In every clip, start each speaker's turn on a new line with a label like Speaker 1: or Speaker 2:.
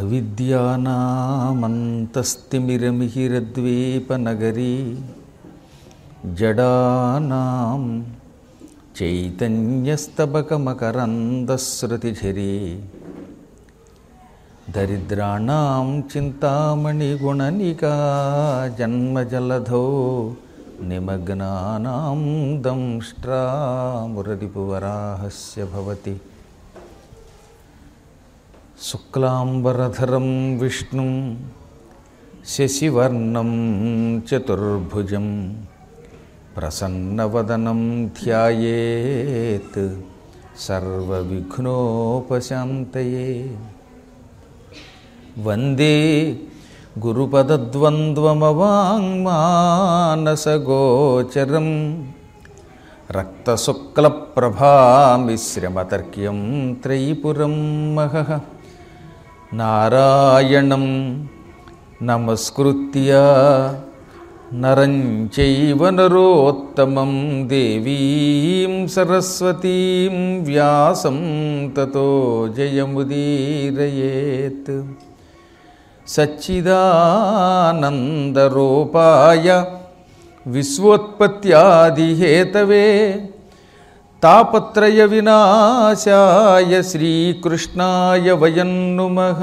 Speaker 1: అవిద్యానామంతస్తిమిరమిహిరద్వీపనగరీ జడానాం చైతన్యస్తబకమకరందశ్రుతిఝరీ దరిద్రాణం చింతామణిగుణనికా జన్మజలధో నిమగ్నానాం దంష్ట్రామురరిపువరాహస్య భవతి శుక్లాంబరధరం విష్ణుం శశివర్ణం చతుర్భుజం ప్రసన్నవదనం ధ్యాయేత్ సర్వవిఘ్నోపశాంతయే వందే గురుపదద్వంద్వమవాङ्మానసగోచరం రక్తశుక్లప్రభామిశ్రమతర్క్యం త్రైపురం మహః నారాయణం నమస్కృత్య నరం చైవ నరోత్తమం దేవీం సరస్వతీం వ్యాసం తతో జయముదీరయేత్ సచ్చిదానందరూపాయ విశ్వోత్పత్యాదిహేతవే తాపత్రయ వినాశాయ శ్రీకృష్ణాయ వయం నుమః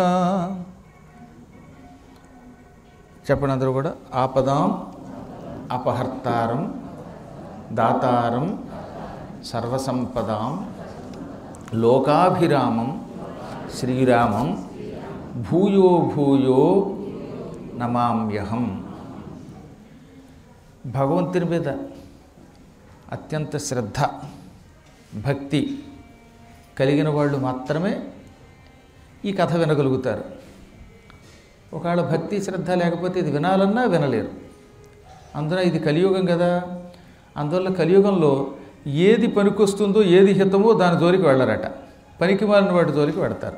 Speaker 1: చెప్పండి అందరూ కూడా ఆపదాం అపహర్తారం దాతారం సర్వసంపదాం లోకాభిరామం శ్రీరామం భూయో భూయో నమామ్యహం భగవంతుని మీద అత్యంత శ్రద్ధ భక్తి కలిగిన వాళ్ళు మాత్రమే ఈ కథ వినగలుగుతారు ఒకవేళ భక్తి శ్రద్ధ లేకపోతే ఇది వినాలన్నా వినలేరు అందున ఇది కలియుగం కదా అందువల్ల కలియుగంలో ఏది పనికొస్తుందో ఏది హితమో దాని జోలికి వెళ్ళరట పనికి మాలిన వాటి జోలికి వెడతారు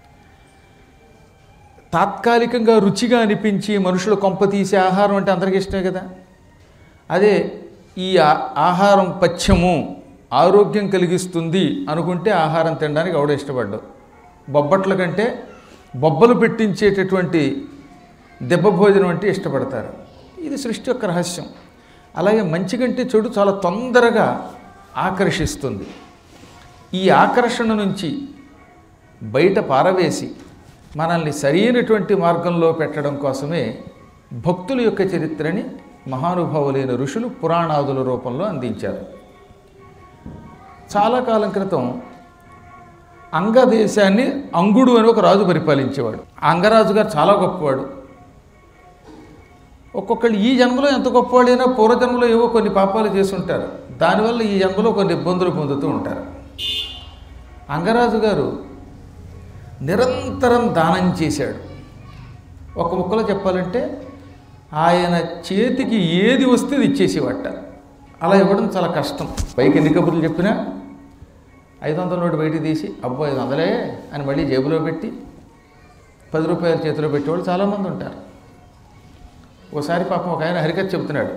Speaker 1: తాత్కాలికంగా రుచిగా అనిపించి మనుషులు కొంప తీసే ఆహారం అంటే అందరికీ ఇష్టమే కదా అదే ఈ ఆ- ఆహారం పథ్యము ఆరోగ్యం కలిగిస్తుంది అనుకుంటే ఆహారం తినడానికి ఎవడో ఇష్టపడ్డావు బొబ్బట్ల కంటే బొబ్బలు పెట్టించేటటువంటి దెబ్బ భోజనం అంటే ఇష్టపడతారు ఇది సృష్టి యొక్క రహస్యం అలాగే మంచి కంటే చెడు చాలా తొందరగా ఆకర్షిస్తుంది ఈ ఆకర్షణ నుంచి బయట పారవేసి మనల్ని సరైనటువంటి మార్గంలో పెట్టడం కోసమే భక్తుల యొక్క చరిత్రని మహానుభావులైన ఋషులు పురాణాదుల రూపంలో అందించారు చాలా కాలం క్రితం అంగదేశాన్ని అంగుడు అని ఒక రాజు పరిపాలించేవాడు ఆ అంగరాజు గారు చాలా గొప్పవాడు ఒక్కొక్కళ్ళు ఈ జన్మలో ఎంత గొప్పవాడైనా పూర్వజన్మలో ఏవో కొన్ని పాపాలు చేస్తుంటారు దానివల్ల ఈ జన్మలో కొన్ని ఇబ్బందులు పొందుతూ ఉంటారు అంగరాజు గారు నిరంతరం దానం చేశాడు ఒక ముక్కలో చెప్పాలంటే ఆయన చేతికి ఏది వస్తే అది ఇచ్చేసేవాట అలా ఇవ్వడం చాలా కష్టం పైకి ఎన్ని కబుర్లు చెప్పినా ఐదు వందల నోటు బయటికి తీసి అబ్బో ఐదు వందలే అని మళ్ళీ జేబులో పెట్టి పది రూపాయలు చేతిలో పెట్టేవాళ్ళు చాలామంది ఉంటారు ఓసారి పాపం ఒక ఆయన హరికథ చెబుతున్నాడు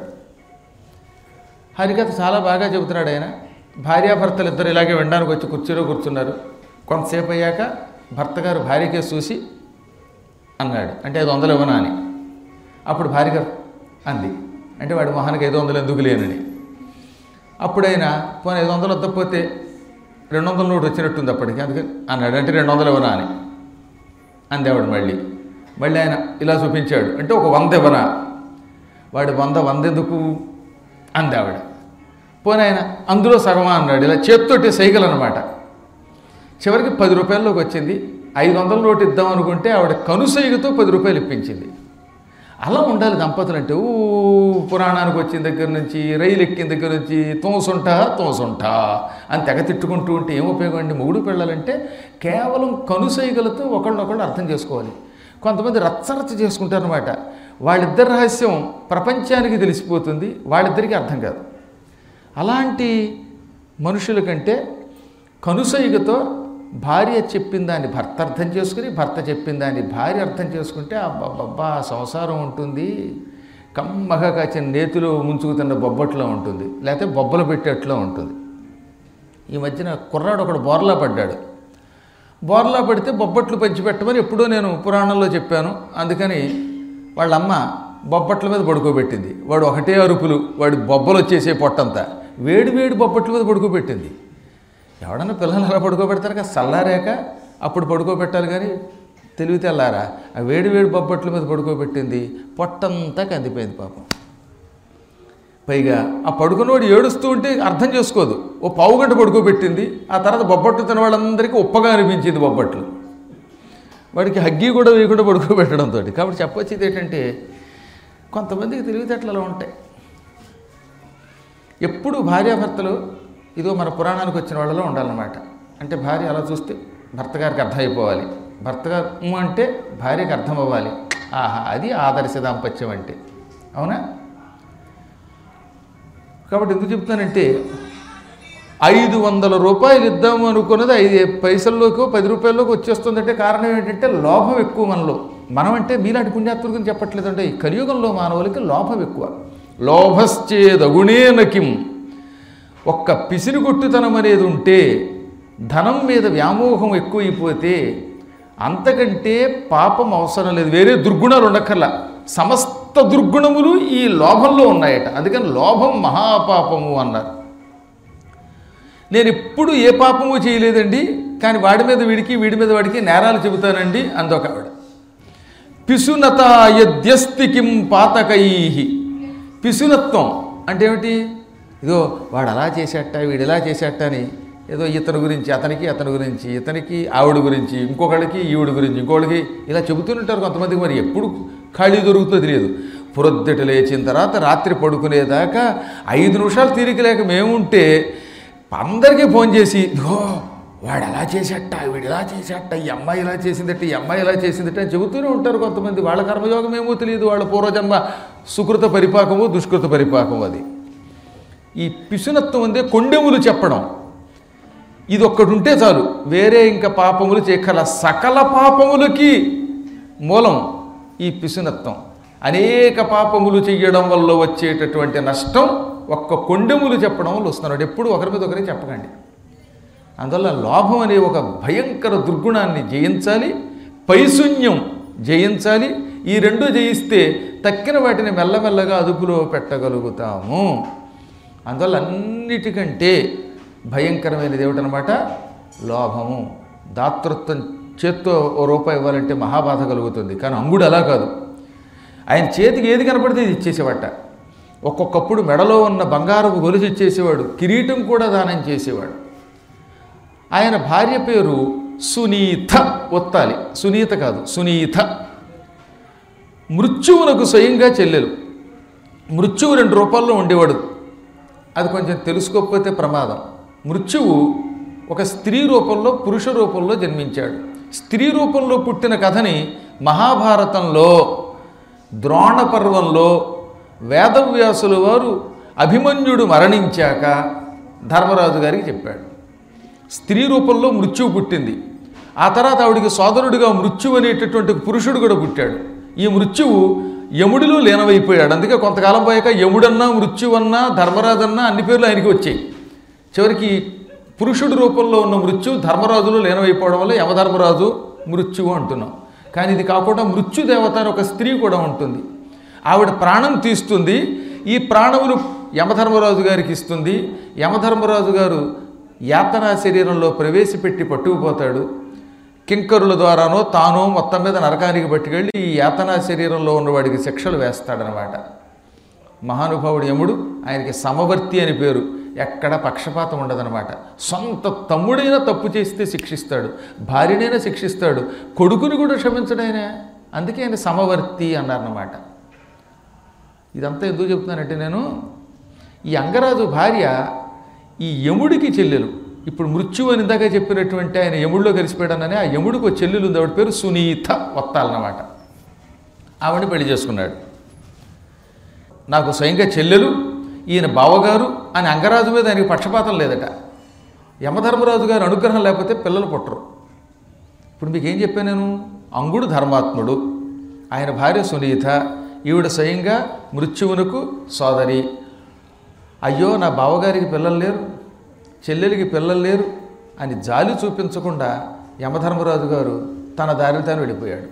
Speaker 1: హరికథ చాలా బాగా చెబుతున్నాడు ఆయన భార్యాభర్తలు ఇద్దరు ఇలాగే వినడానికి వచ్చి కుర్చీలో కూర్చున్నారు కొంతసేపు అయ్యాక భర్త గారు భార్యకే చూసి అన్నాడు అంటే ఐదు వందలు ఇవ్వనా అని అప్పుడు భార్య గారు అంది అంటే వాడి మొహానికి ఐదు వందలు ఎందుకు లేనని అప్పుడైనా పోనీ ఐదు వందలు వద్దకపోతే రెండు వందల నోటు వచ్చినట్టుంది అప్పటికి అందుకని అన్నాడు అంటే రెండు వందలు ఇవ్వనా అని అందేవాడు మళ్ళీ మళ్ళీ ఆయన ఇలా చూపించాడు అంటే ఒక వంద ఇవ్వనా వాడి వంద వంద ఎందుకు అందేవాడు పోనీ ఆయన అందులో సగమా అన్నాడు ఇలా చేత్తోటి సైకిల్ అనమాట చివరికి పది రూపాయల్లోకి వచ్చింది ఐదు వందల నోటు ఇద్దాం అనుకుంటే ఆవిడ కనుసైగతో పది రూపాయలు ఇప్పించింది అలా ఉండాలి దంపతులు అంటే ఊ పురాణానికి వచ్చిన దగ్గర నుంచి రైలు ఎక్కిన దగ్గర నుంచి తోసుంటా తోసుంటా అని తెగ తిట్టుకుంటూ ఉంటే ఏం ఉపయోగం అండి మొగుడు పిల్లలంటే కేవలం కనుసైగలతో ఒకళ్ళొకళ్ళు అర్థం చేసుకోవాలి కొంతమంది రచ్చరచ్చ చేసుకుంటారనమాట వాళ్ళిద్దరి రహస్యం ప్రపంచానికి తెలిసిపోతుంది వాళ్ళిద్దరికీ అర్థం కాదు అలాంటి మనుషుల కంటే కనుసైగతో భార్య చెప్పిన దాన్ని భర్త అర్థం చేసుకుని భర్త చెప్పిన దాన్ని భార్య అర్థం చేసుకుంటే అబ్బబ్బబ్బా సంసారం ఉంటుంది కమ్మగా కాచిన నేతిలో ముంచుకుతున్న బొబ్బట్లో ఉంటుంది లేకపోతే బొబ్బలు పెట్టేట్లో ఉంటుంది ఈ మధ్యన కుర్రాడు ఒకడు బోర్లా పడ్డాడు బోర్లా పడితే బొబ్బట్లు పంచిపెట్టమని ఎప్పుడో నేను పురాణంలో చెప్పాను అందుకని వాళ్ళ అమ్మ బొబ్బట్ల మీద పడుకోబెట్టింది వాడు ఒకటే అరుపులు వాడి బొబ్బలు వచ్చేసే పొట్టంతా వేడి వేడి బొబ్బట్ల మీద పడుకోబెట్టింది ఎవడన్నా పిల్లలు అలా పడుకోబెడతారు కదా చల్లారాక అప్పుడు పడుకోబెట్టాలి కానీ తెలివి తెల్లారా ఆ వేడి వేడి బొబ్బట్ల మీద పడుకోబెట్టింది పొట్టంతా కందిపోయింది పాపం పైగా ఆ పడుకున్నవాడు ఏడుస్తూ ఉంటే అర్థం చేసుకోదు ఓ పావు గంట పడుకోబెట్టింది ఆ తర్వాత బొబ్బట్లు తిన వాళ్ళందరికీ ఉప్పగా అనిపించింది బొబ్బట్లు వాడికి హగ్గి కూడా వేయకుండా పడుకోబెట్టడంతో కాబట్టి చెప్పొచ్చేది ఏంటంటే కొంతమందికి తెలివితేటలు అలా ఉంటాయి ఎప్పుడు భార్యాభర్తలు ఇదో మన పురాణానికి వచ్చిన వాళ్ళలో ఉండాలన్నమాట అంటే భార్య అలా చూస్తే భర్త గారికి అర్థం అయిపోవాలి భర్త గారు "ఉమ్" అంటే భార్యకి అర్థం అవ్వాలి ఆహా అది ఆదర్శ దాంపత్యం అంటే అవునా కాబట్టి ఎందుకు చెప్తానంటే ఐదు వందల రూపాయలు ఇద్దాము అనుకున్నది ఐదు పైసల్లోకి పది రూపాయల్లోకి వచ్చేస్తుందంటే కారణం ఏంటంటే లోభం ఎక్కువ మనలో మనం అంటే మీలాంటి పుణ్యాత్తుల గురించి చెప్పట్లేదంటే ఈ కలియుగంలో మానవులకి లోభం ఎక్కువ లోభశ్చేదగుణేనకిం ఒక్క పిసిరిగొట్టుతనం అనేది ఉంటే ధనం మీద వ్యామోహం ఎక్కువైపోతే అంతకంటే పాపం అవసరం లేదు వేరే దుర్గుణాలు ఉండక్కర్లా సమస్త దుర్గుణములు ఈ లోభంలో ఉన్నాయట అందుకని లోభం మహాపాపము అన్నారు నేను ఎప్పుడు ఏ పాపము చేయలేదండి కానీ వాడి మీద వీడికి వీడి మీద వాడికి నేరాలు చెబుతానండి అందొక ఆవిడ పిసునత యద్యస్తి కిం పాతకై పిసునత్వం అంటే ఏమిటి ఇదో వాడు అలా చేసేట వీడు ఇలా చేసేట అని ఏదో ఇతని గురించి అతనికి అతని గురించి ఇతనికి ఆవిడ గురించి ఇంకొకళ్ళకి ఈవిడ గురించి ఇంకొకళ్ళకి ఇలా చెబుతుంటారు కొంతమందికి మరి ఎప్పుడు ఖాళీ దొరుకుతుందో తెలియదు పొరొద్దట లేచిన తర్వాత రాత్రి పడుకునేదాకా ఐదు నిమిషాలు తీరిక లేక మేముంటే అందరికీ ఫోన్ చేసి ఓ వాడు అలా చేసేట వీడు ఇలా చేసేట ఈ అమ్మాయి ఇలా చేసిందట ఈ అమ్మాయి ఇలా చేసిందట అని చెబుతూనే ఉంటారు కొంతమంది వాళ్ళ కర్మయోగం ఏమో తెలియదు వాళ్ళ పూర్వజన్మ సుకృత పరిపాకము దుష్కృత పరిపాకము అది ఈ పిసునత్వం అందే కొండెములు చెప్పడం ఇది ఒక్కటి ఉంటే చాలు వేరే ఇంకా పాపములు చేయక్కల సకల పాపములకి మూలం ఈ పిసునత్వం అనేక పాపములు చెయ్యడం వల్ల వచ్చేటటువంటి నష్టం ఒక్క కొండెములు చెప్పడం వల్ల వస్తున్నాడు ఎప్పుడు ఒకరి మీద ఒకరికి చెప్పకండి అందువల్ల లోభం అనే ఒక భయంకర దుర్గుణాన్ని జయించాలి పైశూన్యం జయించాలి ఈ రెండు జయిస్తే తక్కిన వాటిని మెల్లమెల్లగా అదుపులో పెట్టగలుగుతాము అందువల్ల అన్నిటికంటే భయంకరమైనది ఏమిటనమాట లోభము దాతృత్వం చేత్తో ఓ రూపాయి ఇవ్వాలంటే మహాబాధ కలుగుతుంది కానీ అంగుడు అలా కాదు ఆయన చేతికి ఏది కనపడితే ఇది ఇచ్చేసేవాట ఒక్కొక్కప్పుడు మెడలో ఉన్న బంగారపు గొలుసు ఇచ్చేసేవాడు కిరీటం కూడా దానం చేసేవాడు ఆయన భార్య పేరు సునీత ఒత్తాలి సునీత కాదు సునీత మృత్యువునకు స్వయంగా చెల్లెలు మృత్యువు రెండు రూపాల్లో ఉండేవాడు అది కొంచెం తెలుసుకోకపోతే ప్రమాదం మృత్యువు ఒక స్త్రీ రూపంలో పురుష రూపంలో జన్మించాడు స్త్రీ రూపంలో పుట్టిన కథని మహాభారతంలో ద్రోణ పర్వంలో వేదవ్యాసుల వారు అభిమన్యుడు మరణించాక ధర్మరాజు గారికి చెప్పాడు స్త్రీ రూపంలో మృత్యువు పుట్టింది ఆ తర్వాత ఆవిడికి సోదరుడిగా మృత్యువు అనేటటువంటి పురుషుడు కూడా పుట్టాడు ఈ మృత్యువు యముడిలో లీనమైపోయాడు అందుకే కొంతకాలం పోయాక యముడన్నా మృత్యువన్నా ధర్మరాజన్నా అన్ని పేర్లు ఆయనకి వచ్చాయి చివరికి పురుషుడి రూపంలో ఉన్న మృత్యు ధర్మరాజులో లీనమైపోవడం వల్ల యమధర్మరాజు మృత్యువు అంటున్నాం కానీ ఇది కాకుండా మృత్యుదేవత అని ఒక స్త్రీ కూడా ఉంటుంది ఆవిడ ప్రాణం తీస్తుంది ఈ ప్రాణములు యమధర్మరాజు గారికి ఇస్తుంది యమధర్మరాజు గారు యాతనా శరీరంలో ప్రవేశపెట్టి పట్టుకుపోతాడు కింకరుల ద్వారానో తానో మొత్తం మీద నరకానికి పట్టుకెళ్ళి ఈ యాతనా శరీరంలో ఉన్నవాడికి శిక్షలు వేస్తాడనమాట మహానుభావుడు యముడు ఆయనకి సమవర్తి అని పేరు ఎక్కడ పక్షపాతం ఉండదనమాట సొంత తమ్ముడైనా తప్పు చేస్తే శిక్షిస్తాడు భార్యనైనా శిక్షిస్తాడు కొడుకుని కూడా క్షమించడైనా అందుకే ఆయన సమవర్తి అన్నారన్నమాట ఇదంతా ఎందుకు చెప్తున్నానంటే నేను ఈ అంగరాజు భార్య ఈ యముడికి చెల్లెలు ఇప్పుడు మృత్యు అని ఇందాక చెప్పినటువంటి ఆయన యముడిలో కలిసిపోయాడనని ఆ యముడికి ఒక చెల్లెలు ఉంది ఆవిడ పేరు సునీత వత్తాలన్నమాట ఆవిడని పెళ్లి చేసుకున్నాడు నాకు స్వయంగా చెల్లెలు ఈయన బావగారు అని అంగరాజు మీద ఆయనకి పక్షపాతం లేదట యమధర్మరాజు గారి అనుగ్రహం లేకపోతే పిల్లలు పుట్టరు ఇప్పుడు మీకు ఏం చెప్పాను నేను అంగుడు ధర్మాత్ముడు ఆయన భార్య సునీత ఈవిడ స్వయంగా మృత్యువునకు సోదరి అయ్యో నా బావగారికి పిల్లలు లేరు చెల్లెలికి పిల్లలు లేరు అని జాలి చూపించకుండా యమధర్మరాజు గారు తన దారిని తాను వెళ్ళిపోయాడు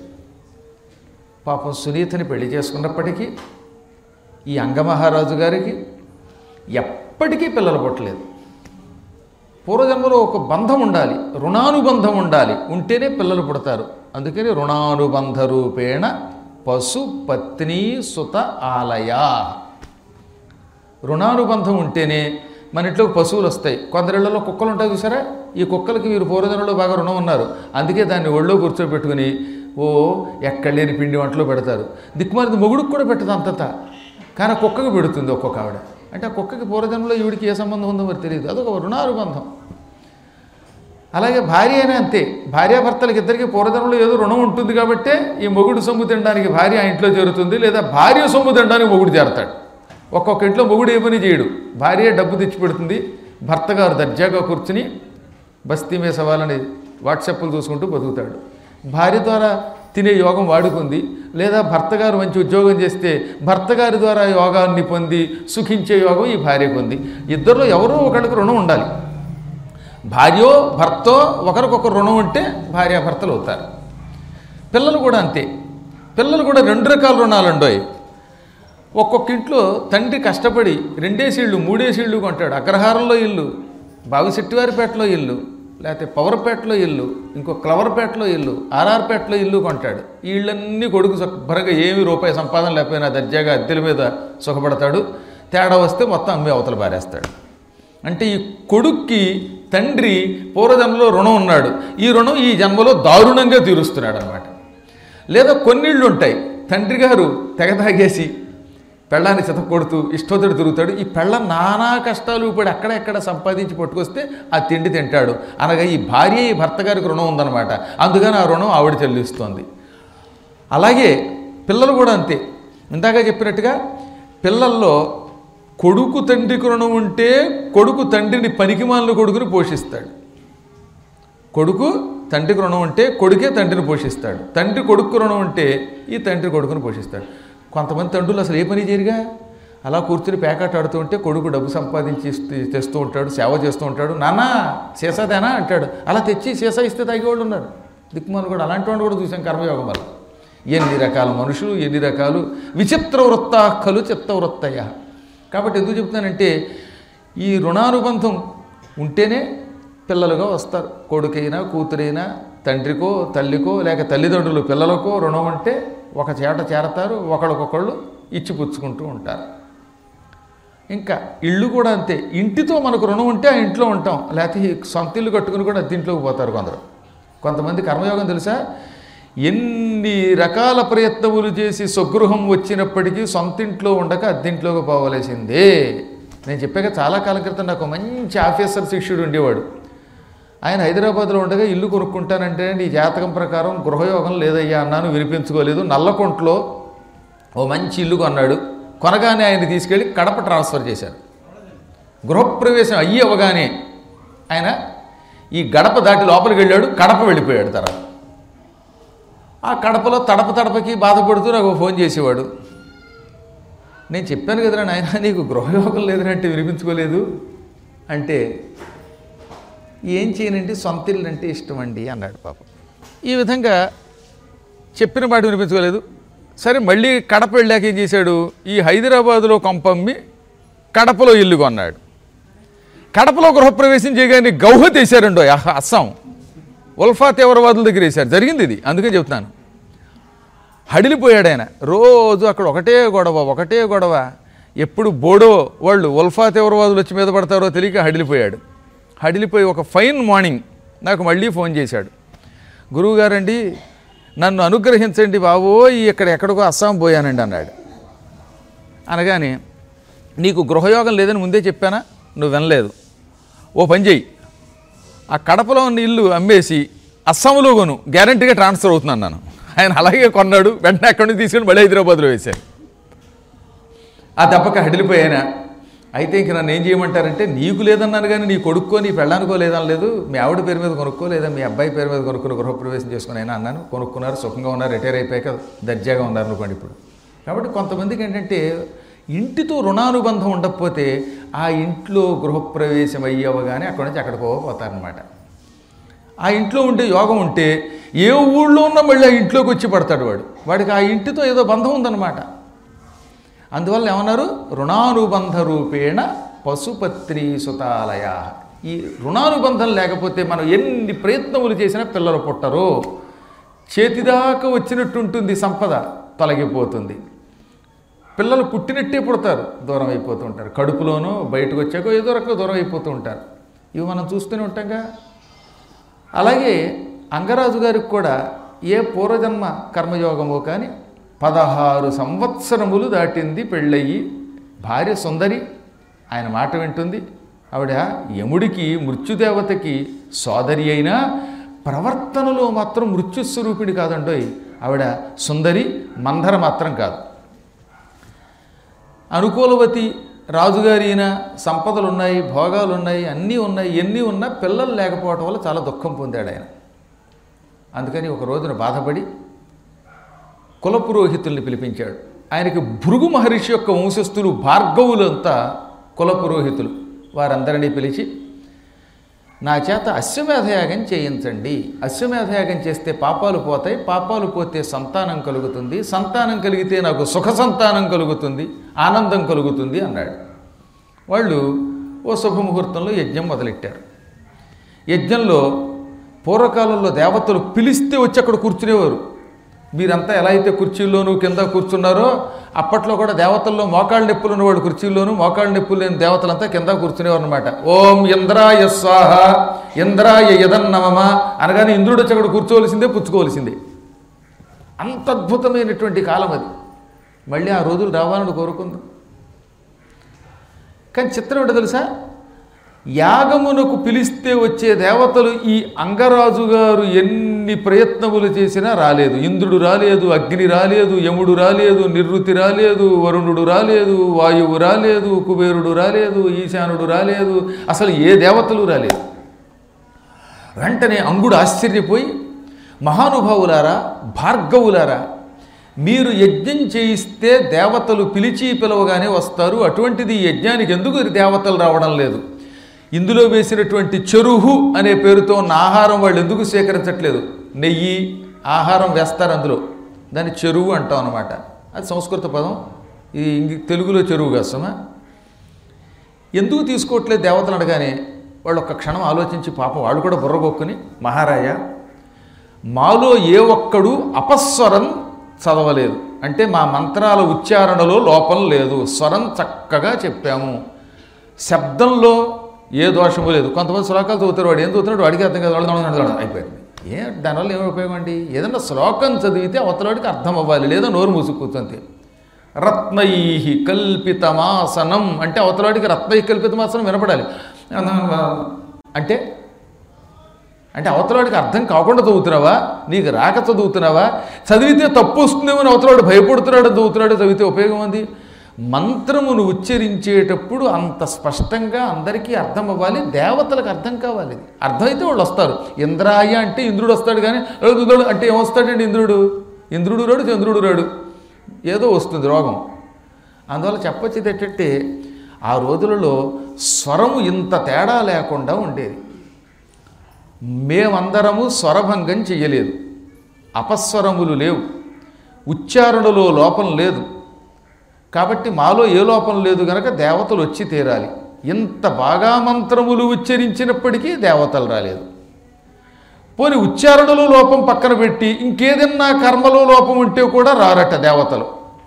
Speaker 1: పాపం సునీతని పెళ్లి చేసుకున్నప్పటికీ ఈ అంగమహారాజు గారికి ఎప్పటికీ పిల్లలు పుట్టలేదు పూర్వజన్మలో ఒక బంధం ఉండాలి రుణానుబంధం ఉండాలి ఉంటేనే పిల్లలు పుడతారు అందుకని రుణానుబంధ రూపేణ పశు పత్ని సుత ఆలయ రుణానుబంధం ఉంటేనే మన ఇంట్లో పశువులు వస్తాయి కొందరిళ్లలో కుక్కలు ఉంటాయి చూసారా ఈ కుక్కలకి వీరు పూర్వజన్మలో బాగా రుణం ఉన్నారు అందుకే దాన్ని ఒళ్ళో కూర్చోబెట్టుకుని ఓ ఎక్కడ లేని పిండి వంటలో పెడతారు దిక్కుమారింది మొగుడుకు కూడా పెట్టదు అంతంత కానీ ఆ కుక్కకి పెడుతుంది ఒక్కొక్క ఆవిడ అంటే ఆ కుక్కకి పూర్వజన్మలో ఈవిడికి ఏ సంబంధం ఉందో మరి తెలియదు అదొక రుణానుబంధం అలాగే భార్య అయినా అంతే భార్యాభర్తలకి ఇద్దరికి పూర్వజన్మలో ఏదో రుణం ఉంటుంది కాబట్టే ఈ మొగుడు సొమ్ము తినడానికి భార్య ఆ ఇంట్లో చేరుతుంది లేదా భార్య సొమ్ము తినడానికి మొగుడు చేరతాడు ఒక్కొక్క ఇంట్లో మొగుడు ఏ పని చేయడు భార్య డబ్బు తెచ్చి పెడుతుంది భర్త గారు దర్జాగా కూర్చుని బస్తీ మీద సవాలని వాట్సాప్లు చూసుకుంటూ బతుకుతాడు భార్య ద్వారా తినే యోగం వాడుకుంది లేదా భర్త గారు మంచి ఉద్యోగం చేస్తే భర్త గారి ద్వారా యోగాన్ని పొంది సుఖించే యోగం ఈ భార్యకు ఉంది ఇద్దరిలో ఎవరో ఒకరికి రుణం ఉండాలి భార్యో భర్తో ఒకరికొకరు రుణం ఉంటే భార్యాభర్తలు అవుతారు పిల్లలు కూడా అంతే పిల్లలు కూడా రెండు రకాల రుణాలు ఉండవు ఒక్కొక్క ఇంట్లో తండ్రి కష్టపడి రెండేసిళ్ళు మూడేసిళ్ళు కొంటాడు అగ్రహారంలో ఇల్లు బావిశెట్టివారిపేటలో ఇల్లు లేకపోతే పవర్పేటలో ఇల్లు ఇంకో క్లవర్పేటలో ఇల్లు ఆర్ఆర్పేటలో ఇల్లు కొంటాడు ఈ ఇళ్ళన్నీ కొడుకు శుభ్రంగా ఏమి రూపాయి సంపాదన లేకపోయినా దర్జాగా అద్దెల మీద సుఖపడతాడు తేడా వస్తే మొత్తం అమ్మి అవతల పారేస్తాడు అంటే ఈ కొడుక్కి తండ్రి పూర్వజన్మలో రుణం ఉన్నాడు ఈ రుణం ఈ జన్మలో దారుణంగా తీరుస్తున్నాడు అనమాట లేదా కొన్నిళ్ళు ఉంటాయి తండ్రి గారు తెగ తాగేసి పెళ్ళాన్ని చిత కొడుతూ ఇష్టోతుడు తిరుగుతాడు ఈ పెళ్ళ నానా కష్టాలు ఇప్పుడు అక్కడెక్కడ సంపాదించి పట్టుకొస్తే ఆ తిండి తింటాడు అనగా ఈ భార్య ఈ భర్త గారికి రుణం ఉందన్నమాట అందుకని ఆ రుణం ఆవిడ చెల్లిస్తోంది అలాగే పిల్లలు కూడా అంతే ఇందాక చెప్పినట్టుగా పిల్లల్లో కొడుకు తండ్రికి రుణం ఉంటే కొడుకు తండ్రిని పనికిమాలిన కొడుకుని పోషిస్తాడు కొడుకు తండ్రికి రుణం ఉంటే కొడుకే తండ్రిని పోషిస్తాడు తండ్రి కొడుకు రుణం ఉంటే ఈ తండ్రి కొడుకుని పోషిస్తాడు కొంతమంది తండ్రులు అసలు ఏ పని చేయరుగా అలా కూర్చుని పేకాట ఆడుతూ ఉంటే కొడుకు డబ్బు సంపాదించి ఇస్తూ- తెస్తూ ఉంటాడు సేవ చేస్తూ ఉంటాడు నాన్న సీసాదేనా అంటాడు అలా తెచ్చి సీసా ఇస్తే తాగేవాళ్ళు ఉన్నారు దిక్కుమాలు కూడా అలాంటి వాళ్ళు కూడా చూసాం కర్మయోగం వల్ల ఎన్ని రకాల మనుషులు ఎన్ని రకాలు విచిత్ర వృత్తాఖలు చిత్త వృత్తయ కాబట్టి ఎందుకు చెప్తానంటే ఈ రుణానుబంధం ఉంటేనే పిల్లలుగా వస్తారు కొడుకైనా కూతురైనా తండ్రికో తల్లికో లేక తల్లిదండ్రులు పిల్లలకో రుణం ఉంటే ఒక చేట చేరతారు ఒకళ్ళకొకళ్ళు ఇచ్చి పుచ్చుకుంటూ ఉంటారు ఇంకా ఇళ్ళు కూడా అంతే ఇంటితో మనకు రుణం ఉంటే ఆ ఇంట్లో ఉంటాం లేకపోతే ఈ సొంత ఇల్లు కట్టుకుని కూడా అద్దెంట్లోకి పోతారు కొందరు కొంతమంది కర్మయోగం తెలుసా ఎన్ని రకాల ప్రయత్నములు చేసి స్వగృహం వచ్చినప్పటికీ సొంతింట్లో ఉండక అద్దెంట్లోకి పోవలసిందే నేను చెప్పాక చాలా కాలం క్రితం నాకు ఒక మంచి ఆఫీసర్ శిష్యుడు ఉండేవాడు ఆయన హైదరాబాద్లో ఉండగా ఇల్లు కొనుక్కుంటానంటే నీ జాతకం ప్రకారం గృహయోగం లేదయ్యా అన్నాను వినిపించుకోలేదు నల్లకొంట్లో ఓ మంచి ఇల్లు కొన్నాడు కొనగానే ఆయన తీసుకెళ్ళి కడప ట్రాన్స్ఫర్ చేశారు గృహప్రవేశం అయ్యి అవ్వగానే ఆయన ఈ గడప దాటి లోపలికి వెళ్ళాడు కడప వెళ్ళిపోయాడు తర్వాత ఆ కడపలో తడప తడపకి బాధపడుతూ నాకు ఫోన్ చేసేవాడు నేను చెప్పాను కదరా నాయన నీకు గృహయోగం లేదంటే వినిపించుకోలేదు అంటే ఏం చేయనండి సొంత ఇల్లు అంటే ఇష్టం అండి అన్నాడు పాపం ఈ విధంగా చెప్పిన మాట వినిపించుకోలేదు సరే మళ్ళీ కడప వెళ్ళాక ఏం చేశాడు ఈ హైదరాబాదులో కొంపమ్మి కడపలో ఇల్లు కొన్నాడు కడపలో గృహప్రవేశం చేయగానే గౌహతి వేశారండో అహ- అస్సాం ఉల్ఫా తీవ్రవాదుల దగ్గర వేశారు జరిగింది ఇది అందుకని చెప్తున్నాను హడిలిపోయాడు ఆయన రోజు అక్కడ ఒకటే గొడవ ఒకటే గొడవ ఎప్పుడు బోడో వాళ్ళు ఉల్ఫా తీవ్రవాదులు వచ్చి మీద పడతారో తెలియక హడిలిపోయాడు హడిలిపోయి ఒక ఫైన్ మార్నింగ్ నాకు మళ్ళీ ఫోన్ చేశాడు గురువుగారండి నన్ను అనుగ్రహించండి బాబోయ్ ఇక్కడ ఎక్కడికో అస్సాం పోయానండి అన్నాడు అనగానే నీకు గృహయోగం లేదని ముందే చెప్పానా నువ్వు వినలేదు ఓ పని చెయ్యి ఆ కడపలో ఉన్న ఇల్లు అమ్మేసి అస్సాంలో కొను గ్యారంటీగా ట్రాన్స్ఫర్ అవుతున్నాను నేను ఆయన అలాగే కొన్నాడు వెంటనే అక్కడి నుంచి తీసుకొని మళ్ళీ హైదరాబాద్లో వేశారు ఆ దెబ్బకి హడిలిపోయానా అయితే ఇంక నన్ను ఏం చేయమంటారంటే నీకు లేదన్నాను కానీ నీ కొడుక్కో నీ పెళ్ళానికో లేదని లేదు మీ ఆవిడ పేరు మీద కొనుక్కో లేదా మీ అబ్బాయి పేరు మీద కొనుక్కుని గృహప్రవేశం చేసుకుని అయినా అన్నాను కొనుక్కున్నారు సుఖంగా ఉన్నారు రిటైర్ అయిపోయాక దర్జాగా ఉన్నారు అనుకోండి ఇప్పుడు కాబట్టి కొంతమందికి ఏంటంటే ఇంటితో రుణానుబంధం ఉండకపోతే ఆ ఇంట్లో గృహప్రవేశం అయ్యవగానే అక్కడి నుంచి అక్కడికి పోతారనమాట ఆ ఇంట్లో ఉండే యోగం ఉంటే ఏ ఊళ్ళో ఉన్నా మళ్ళీ ఆ ఇంట్లోకి వచ్చి పడతాడు వాడు వాడికి ఆ ఇంటితో ఏదో బంధం ఉందన్నమాట అందువల్ల ఏమన్నారు రుణానుబంధ రూపేణ పశుపత్రి సుతాలయ ఈ రుణానుబంధం లేకపోతే మనం ఎన్ని ప్రయత్నములు చేసినా పిల్లలు పుట్టరు చేతిదాకా వచ్చినట్టుంటుంది సంపద తొలగిపోతుంది పిల్లలు పుట్టినట్టే పుడతారు దూరం అయిపోతూ ఉంటారు కడుపులోనో బయటకు వచ్చాకో ఏదో రకంగా దూరం అయిపోతూ ఉంటారు ఇవి మనం చూస్తూనే ఉంటాంగా అలాగే అంగరాజు గారికి కూడా ఏ పూర్వజన్మ కర్మయోగమో కానీ పదహారు సంవత్సరములు దాటింది పెళ్ళయి భార్య సుందరి ఆయన మాట వింటుంది ఆవిడ యముడికి మృత్యుదేవతకి సోదరి అయినా ప్రవర్తనలో మాత్రం మృత్యుస్వరూపిణి కాదండోయ్ ఆవిడ సుందరి మందర మాత్రం కాదు అనుకూలవతి రాజుగారి అయిన సంపదలు ఉన్నాయి భోగాలు ఉన్నాయి అన్నీ ఉన్నాయి ఎన్ని ఉన్నా పిల్లలు లేకపోవటం వల్ల చాలా దుఃఖం పొందాడు ఆయన అందుకని ఒక రోజున బాధపడి కులపురోహితుల్ని పిలిపించాడు ఆయనకి భృగు మహర్షి యొక్క వంశస్థులు భార్గవులంతా కులపురోహితులు వారందరినీ పిలిచి నా చేత అశ్వమేధయాగం చేయించండి అశ్వమేధయాగం చేస్తే పాపాలు పోతాయి పాపాలు పోతే సంతానం కలుగుతుంది సంతానం కలిగితే నాకు సుఖ సంతానం కలుగుతుంది ఆనందం కలుగుతుంది అన్నాడు వాళ్ళు ఓ శుభముహూర్తంలో యజ్ఞం మొదలెట్టారు యజ్ఞంలో పూర్వకాలంలో దేవతలు పిలిస్తే వచ్చి అక్కడ కూర్చునేవారు మీరంతా ఎలా అయితే కుర్చీల్లోనూ కింద కూర్చున్నారో అప్పట్లో కూడా దేవతల్లో మోకాళ్ళ నొప్పులు ఉన్నవాడు కుర్చీల్లోనూ మోకాళ్ళ నొప్పులు లేని దేవతలంతా కింద కూర్చునేవారు అనమాట ఓం ఇంద్రాయ స్వాహ ఇంద్రాయ యదన్నమమ అనగానే ఇంద్రుడు వచ్చి అక్కడ కూర్చోవలసిందే పుచ్చుకోవలసిందే అంత అద్భుతమైనటువంటి కాలం అది మళ్ళీ ఆ రోజులు రావాలని కోరుకుందాం కానీ చిత్రం ఏంటో తెలుసా యాగమునకు పిలిస్తే వచ్చే దేవతలు ఈ అంగరాజు గారు ఎన్ని ప్రయత్నములు చేసినా రాలేదు ఇంద్రుడు రాలేదు అగ్ని రాలేదు యముడు రాలేదు నిర్వృతి రాలేదు వరుణుడు రాలేదు వాయువు రాలేదు కుబేరుడు రాలేదు ఈశానుడు రాలేదు అసలు ఏ దేవతలు రాలేదు వెంటనే అంగుడు ఆశ్చర్యపోయి మహానుభావులారా భార్గవులారా మీరు యజ్ఞం చేయిస్తే దేవతలు పిలిచి పిలవగానే వస్తారు అటువంటిది ఈ యజ్ఞానికి ఎందుకు దేవతలు రావడం లేదు ఇందులో వేసినటువంటి చెరుహు అనే పేరుతో ఉన్న ఆహారం వాళ్ళు ఎందుకు సేకరించట్లేదు నెయ్యి ఆహారం వేస్తారు అందులో దాన్ని చెరువు అంటాం అనమాట అది సంస్కృత పదం ఇది ఇంగి తెలుగులో చెరువు కాసమా ఎందుకు తీసుకోవట్లేదు దేవతలు అనగానే వాళ్ళు ఒక్క క్షణం ఆలోచించి పాపం వాళ్ళు కూడా బుర్రగొక్కుని మహారాజా మాలో ఏ ఒక్కడు అపస్వరం చదవలేదు అంటే మా మంత్రాల ఉచ్చారణలో లోపం లేదు స్వరం చక్కగా చెప్పాము శబ్దంలో ఏ దోషము లేదు కొంతమంది శ్లోకాలు చదువుతారు వాడు ఏం చదువుతున్నాడు వాడికి అర్థం కాదు వాళ్ళు నడవడం అయిపోయింది ఏ దానివల్ల ఏమి ఉపయోగం అండి ఏదన్నా శ్లోకం చదివితే అవతలవాడికి అర్థం అవ్వాలి లేదా నోరు మూసుకూర్చుంది రత్నై కల్పితమాసనం అంటే అవతలవాడికి రత్నై కల్పితమాసనం వినపడాలి అంటే అంటే అవతలవాడికి అర్థం కాకుండా చదువుతున్నావా నీకు రాక చదువుతున్నావా చదివితే తప్పు వస్తుందేమో అని అవతలవాడు భయపడుతున్నాడు చదువుతున్నాడు చదివితే ఉపయోగం ఉంది మంత్రమును ఉచ్చరించేటప్పుడు అంత స్పష్టంగా అందరికీ అర్థం అవ్వాలి దేవతలకు అర్థం కావాలి ఇది అర్థమైతే వాళ్ళు వస్తారు ఇంద్రాయ అంటే ఇంద్రుడు వస్తాడు కానీ ఇంద్రుడు అంటే ఏమొస్తాడండి ఇంద్రుడు ఇంద్రుడు రాడు చంద్రుడు రాడు ఏదో వస్తుంది రోగం అందువల్ల చెప్పొచ్చేది ఏంటంటే ఆ రోజులలో స్వరము ఇంత తేడా లేకుండా ఉండేది మేమందరము స్వరభంగం చెయ్యలేదు అపస్వరములు లేవు ఉచ్చారణలో లోపం లేదు కాబట్టి మాలో ఏ లోపం లేదు గనక దేవతలు వచ్చి తీరాలి ఇంత బాగా మంత్రములు ఉచ్చరించినప్పటికీ దేవతలు రాలేదు పోని ఉచ్చారణలో లోపం పక్కన పెట్టి ఇంకేదన్నా కర్మలో లోపం ఉంటే కూడా రారట దేవతలు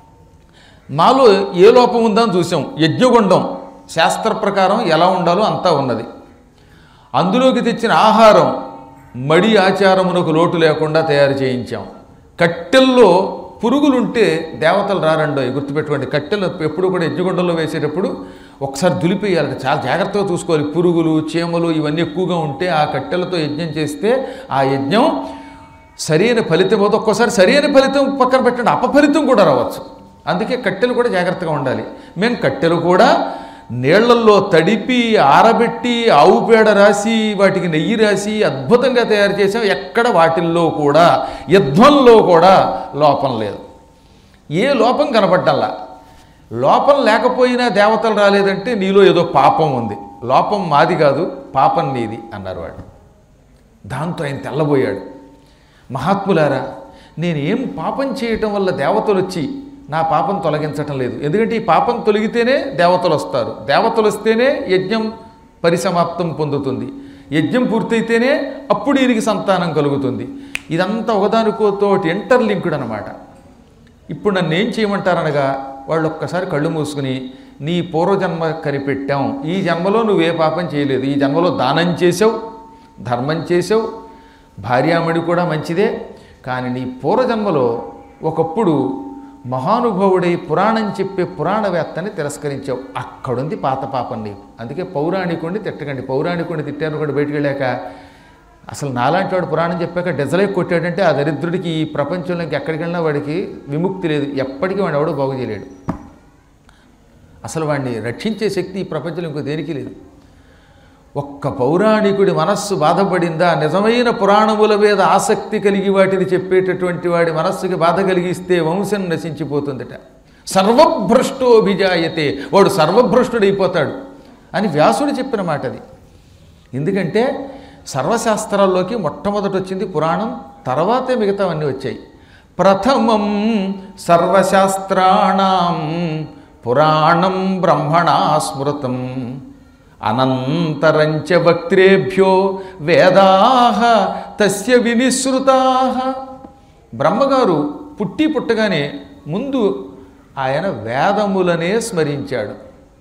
Speaker 1: మాలో ఏ లోపం ఉందని చూసాం యజ్ఞగుండం శాస్త్ర ప్రకారం ఎలా ఉండాలో అంతా ఉన్నది అందులోకి తెచ్చిన ఆహారం మడి ఆచారమునకు లోటు లేకుండా తయారు చేయించాం కట్టెల్లో పురుగులుంటే దేవతలు రారండో గుర్తుపెట్టుకోండి కట్టెలు ఎప్పుడు కూడా యజ్ఞగుండంలో వేసేటప్పుడు ఒకసారి దులిపేయాలంటే చాలా జాగ్రత్తగా చూసుకోవాలి పురుగులు చీమలు ఇవన్నీ ఎక్కువగా ఉంటే ఆ కట్టెలతో యజ్ఞం చేస్తే ఆ యజ్ఞం సరైన ఫలితం అవుతుంది ఒక్కోసారి సరైన ఫలితం పక్కన పెట్టండి అపఫలితం కూడా రావచ్చు అందుకే కట్టెలు కూడా జాగ్రత్తగా ఉండాలి మేము కట్టెలు కూడా నీళ్లల్లో తడిపి ఆరబెట్టి ఆవు పేడ రాసి వాటికి నెయ్యి రాసి అద్భుతంగా తయారు చేసాం ఎక్కడ వాటిల్లో కూడా యుద్ధంలో కూడా లోపం లేదు ఏ లోపం కనపడ్డల్లా లోపం లేకపోయినా దేవతలు రాలేదంటే నీలో ఏదో పాపం ఉంది లోపం మాది కాదు పాపం నీది అన్నారు వాడు దాంతో ఆయన తెల్లబోయాడు మహాత్ములారా నేనేం పాపం చేయటం వల్ల దేవతలు వచ్చి నా పాపం తొలగించటం లేదు ఎందుకంటే ఈ పాపం తొలగితేనే దేవతలు వస్తారు దేవతలు వస్తేనే యజ్ఞం పరిసమాప్తం పొందుతుంది యజ్ఞం పూర్తయితేనే అప్పుడు ఈయనకి సంతానం కలుగుతుంది ఇదంతా ఒకదానికోతోటి ఇంటర్లింక్డ్ అనమాట ఇప్పుడు నన్ను ఏం చేయమంటారనగా వాళ్ళు ఒక్కసారి కళ్ళు మూసుకుని నీ పూర్వజన్మ కనిపెట్టాం ఈ జన్మలో నువ్వే పాపం చేయలేదు ఈ జన్మలో దానం చేసావు ధర్మం చేసావు భార్యామణి కూడా మంచిదే కానీ నీ పూర్వజన్మలో ఒకప్పుడు మహానుభావుడై పురాణం చెప్పే పురాణవేత్తని తిరస్కరించావు అక్కడుంది పాత పాపం నీకు అందుకే పౌరాణికుడిని తిట్టకండి పౌరాణికుడిని తిట్టారు కూడా బయటికి వెళ్ళాక అసలు నాలాంటి వాడు పురాణం చెప్పాక డెజలే కొట్టాడంటే ఆ దరిద్రుడికి ఈ ప్రపంచంలో ఎక్కడికి వెళ్ళినా వాడికి విముక్తి లేదు ఎప్పటికీ వాడు ఎవడో బాగు చేయలేడు అసలు వాడిని రక్షించే శక్తి ఈ ప్రపంచంలో ఇంకో దేనికి లేదు ఒక్క పౌరాణికుడి మనస్సు బాధపడిందా నిజమైన పురాణముల మీద ఆసక్తి కలిగి వాటిని చెప్పేటటువంటి వాడి మనస్సుకి బాధ కలిగిస్తే వంశం నశించిపోతుందట సర్వభ్రష్టోభిజాయతే వాడు సర్వభ్రష్టుడైపోతాడు అని వ్యాసుడు చెప్పిన మాట అది ఎందుకంటే సర్వశాస్త్రాల్లోకి మొట్టమొదట వచ్చింది పురాణం తర్వాతే మిగతావన్నీ వచ్చాయి ప్రథమం సర్వశాస్త్రాణం పురాణం బ్రహ్మణా స్మృతం అనంతరంచ వక్త్రేభ్యో వేదా తస్య వినిశ్రుతా బ్రహ్మగారు పుట్టి పుట్టగానే ముందు ఆయన వేదములనే స్మరించాడు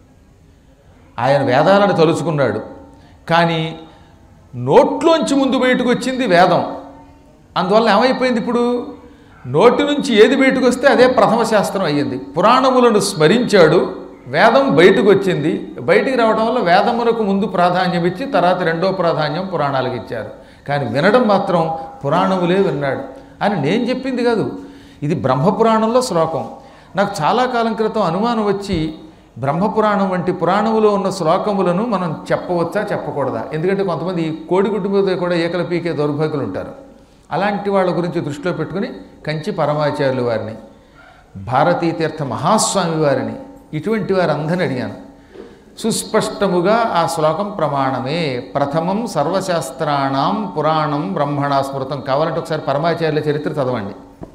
Speaker 1: ఆయన వేదాలను తలుచుకున్నాడు కానీ నోట్లోంచి ముందు బయటకు వచ్చింది వేదం అందువల్ల ఏమైపోయింది ఇప్పుడు నోటి నుంచి ఏది బయటకు వస్తే అదే ప్రథమ శాస్త్రం అయ్యింది పురాణములను స్మరించాడు వేదం బయటకు వచ్చింది బయటికి రావడం వల్ల వేదములకు ముందు ప్రాధాన్యం ఇచ్చి తర్వాత రెండో ప్రాధాన్యం పురాణాలకు ఇచ్చారు కానీ వినడం మాత్రం పురాణములే విన్నాడు అని నేను చెప్పింది కాదు ఇది బ్రహ్మపురాణంలో శ్లోకం నాకు చాలా కాలం క్రితం అనుమానం వచ్చి బ్రహ్మపురాణం వంటి పురాణములో ఉన్న శ్లోకములను మనం చెప్పవచ్చా చెప్పకూడదా ఎందుకంటే కొంతమంది ఈ కోడిగుడ్డు మీద కూడా ఏకల పీకే దౌర్భాగ్యులు ఉంటారు అలాంటి వాళ్ళ గురించి దృష్టిలో పెట్టుకుని కంచి పరమాచార్యులు వారిని భారతీ తీర్థ మహాస్వామి వారిని ఇటువంటి వారందరిని అడిగాను సుస్పష్టముగా ఆ శ్లోకం ప్రమాణమే ప్రథమం సర్వశాస్త్రాణం పురాణం బ్రహ్మణా స్మృతం కావాలంటే ఒకసారి పరమాచార్యుల చరిత్ర చదవండి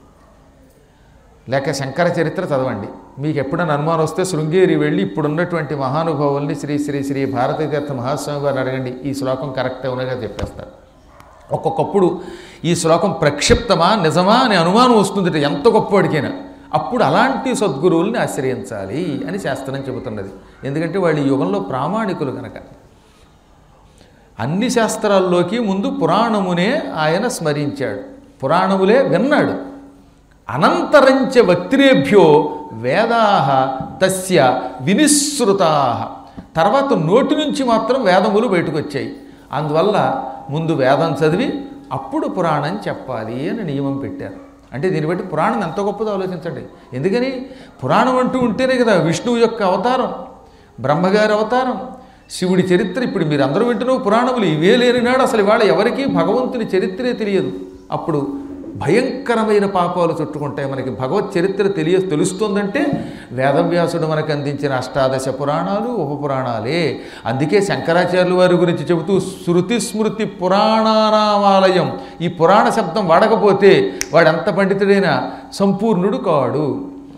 Speaker 1: లేక శంకర చరిత్ర చదవండి మీకు ఎప్పుడైనా అనుమానం వస్తే శృంగేరి వెళ్ళి ఇప్పుడున్నటువంటి మహానుభావుల్ని శ్రీ శ్రీ శ్రీ భారతీ తీర్థ మహాస్వామి గారిని అడగండి ఈ శ్లోకం కరెక్ట్ అవునగా చెప్పేస్తారు ఒక్కొక్కప్పుడు ఈ శ్లోకం ప్రక్షిప్తమా నిజమా అనే అనుమానం వస్తుందట ఎంత గొప్పవాడికైనా అప్పుడు అలాంటి సద్గురువుల్ని ఆశ్రయించాలి అని శాస్త్రం చెబుతున్నది ఎందుకంటే వాళ్ళు ఈ యుగంలో ప్రామాణికులు కనుక అన్ని శాస్త్రాల్లోకి ముందు పురాణమునే ఆయన స్మరించాడు పురాణములే విన్నాడు అనంతరంచ వక్త్రేభ్యో వేదా తస్య వినిశ్రుతా తర్వాత నోటి నుంచి మాత్రం వేదములు బయటకు వచ్చాయి అందువల్ల ముందు వేదం చదివి అప్పుడు పురాణం చెప్పాలి అని నియమం పెట్టారు అంటే దీన్ని బట్టి పురాణం ఎంత గొప్పదో ఆలోచించండి ఎందుకని పురాణం అంటూ ఉంటేనే కదా విష్ణువు యొక్క అవతారం బ్రహ్మగారి అవతారం శివుడి చరిత్ర ఇప్పుడు మీరు అందరూ వింటున్న పురాణములు ఇవే లేని నాడు అసలు ఇవాళ ఎవరికీ భగవంతుని చరిత్రే తెలియదు అప్పుడు భయంకరమైన పాపాలు చుట్టుకుంటాయి మనకి భగవత్ చరిత్ర తెలియ తెలుస్తుందంటే వేదవ్యాసుడు మనకు అందించిన అష్టాదశ పురాణాలు ఉపపురాణాలే అందుకే శంకరాచార్యుల వారి గురించి చెబుతూ శృతి స్మృతి పురాణానామాలయం ఈ పురాణ శబ్దం వాడకపోతే వాడు ఎంత పండితుడైనా సంపూర్ణుడు కాడు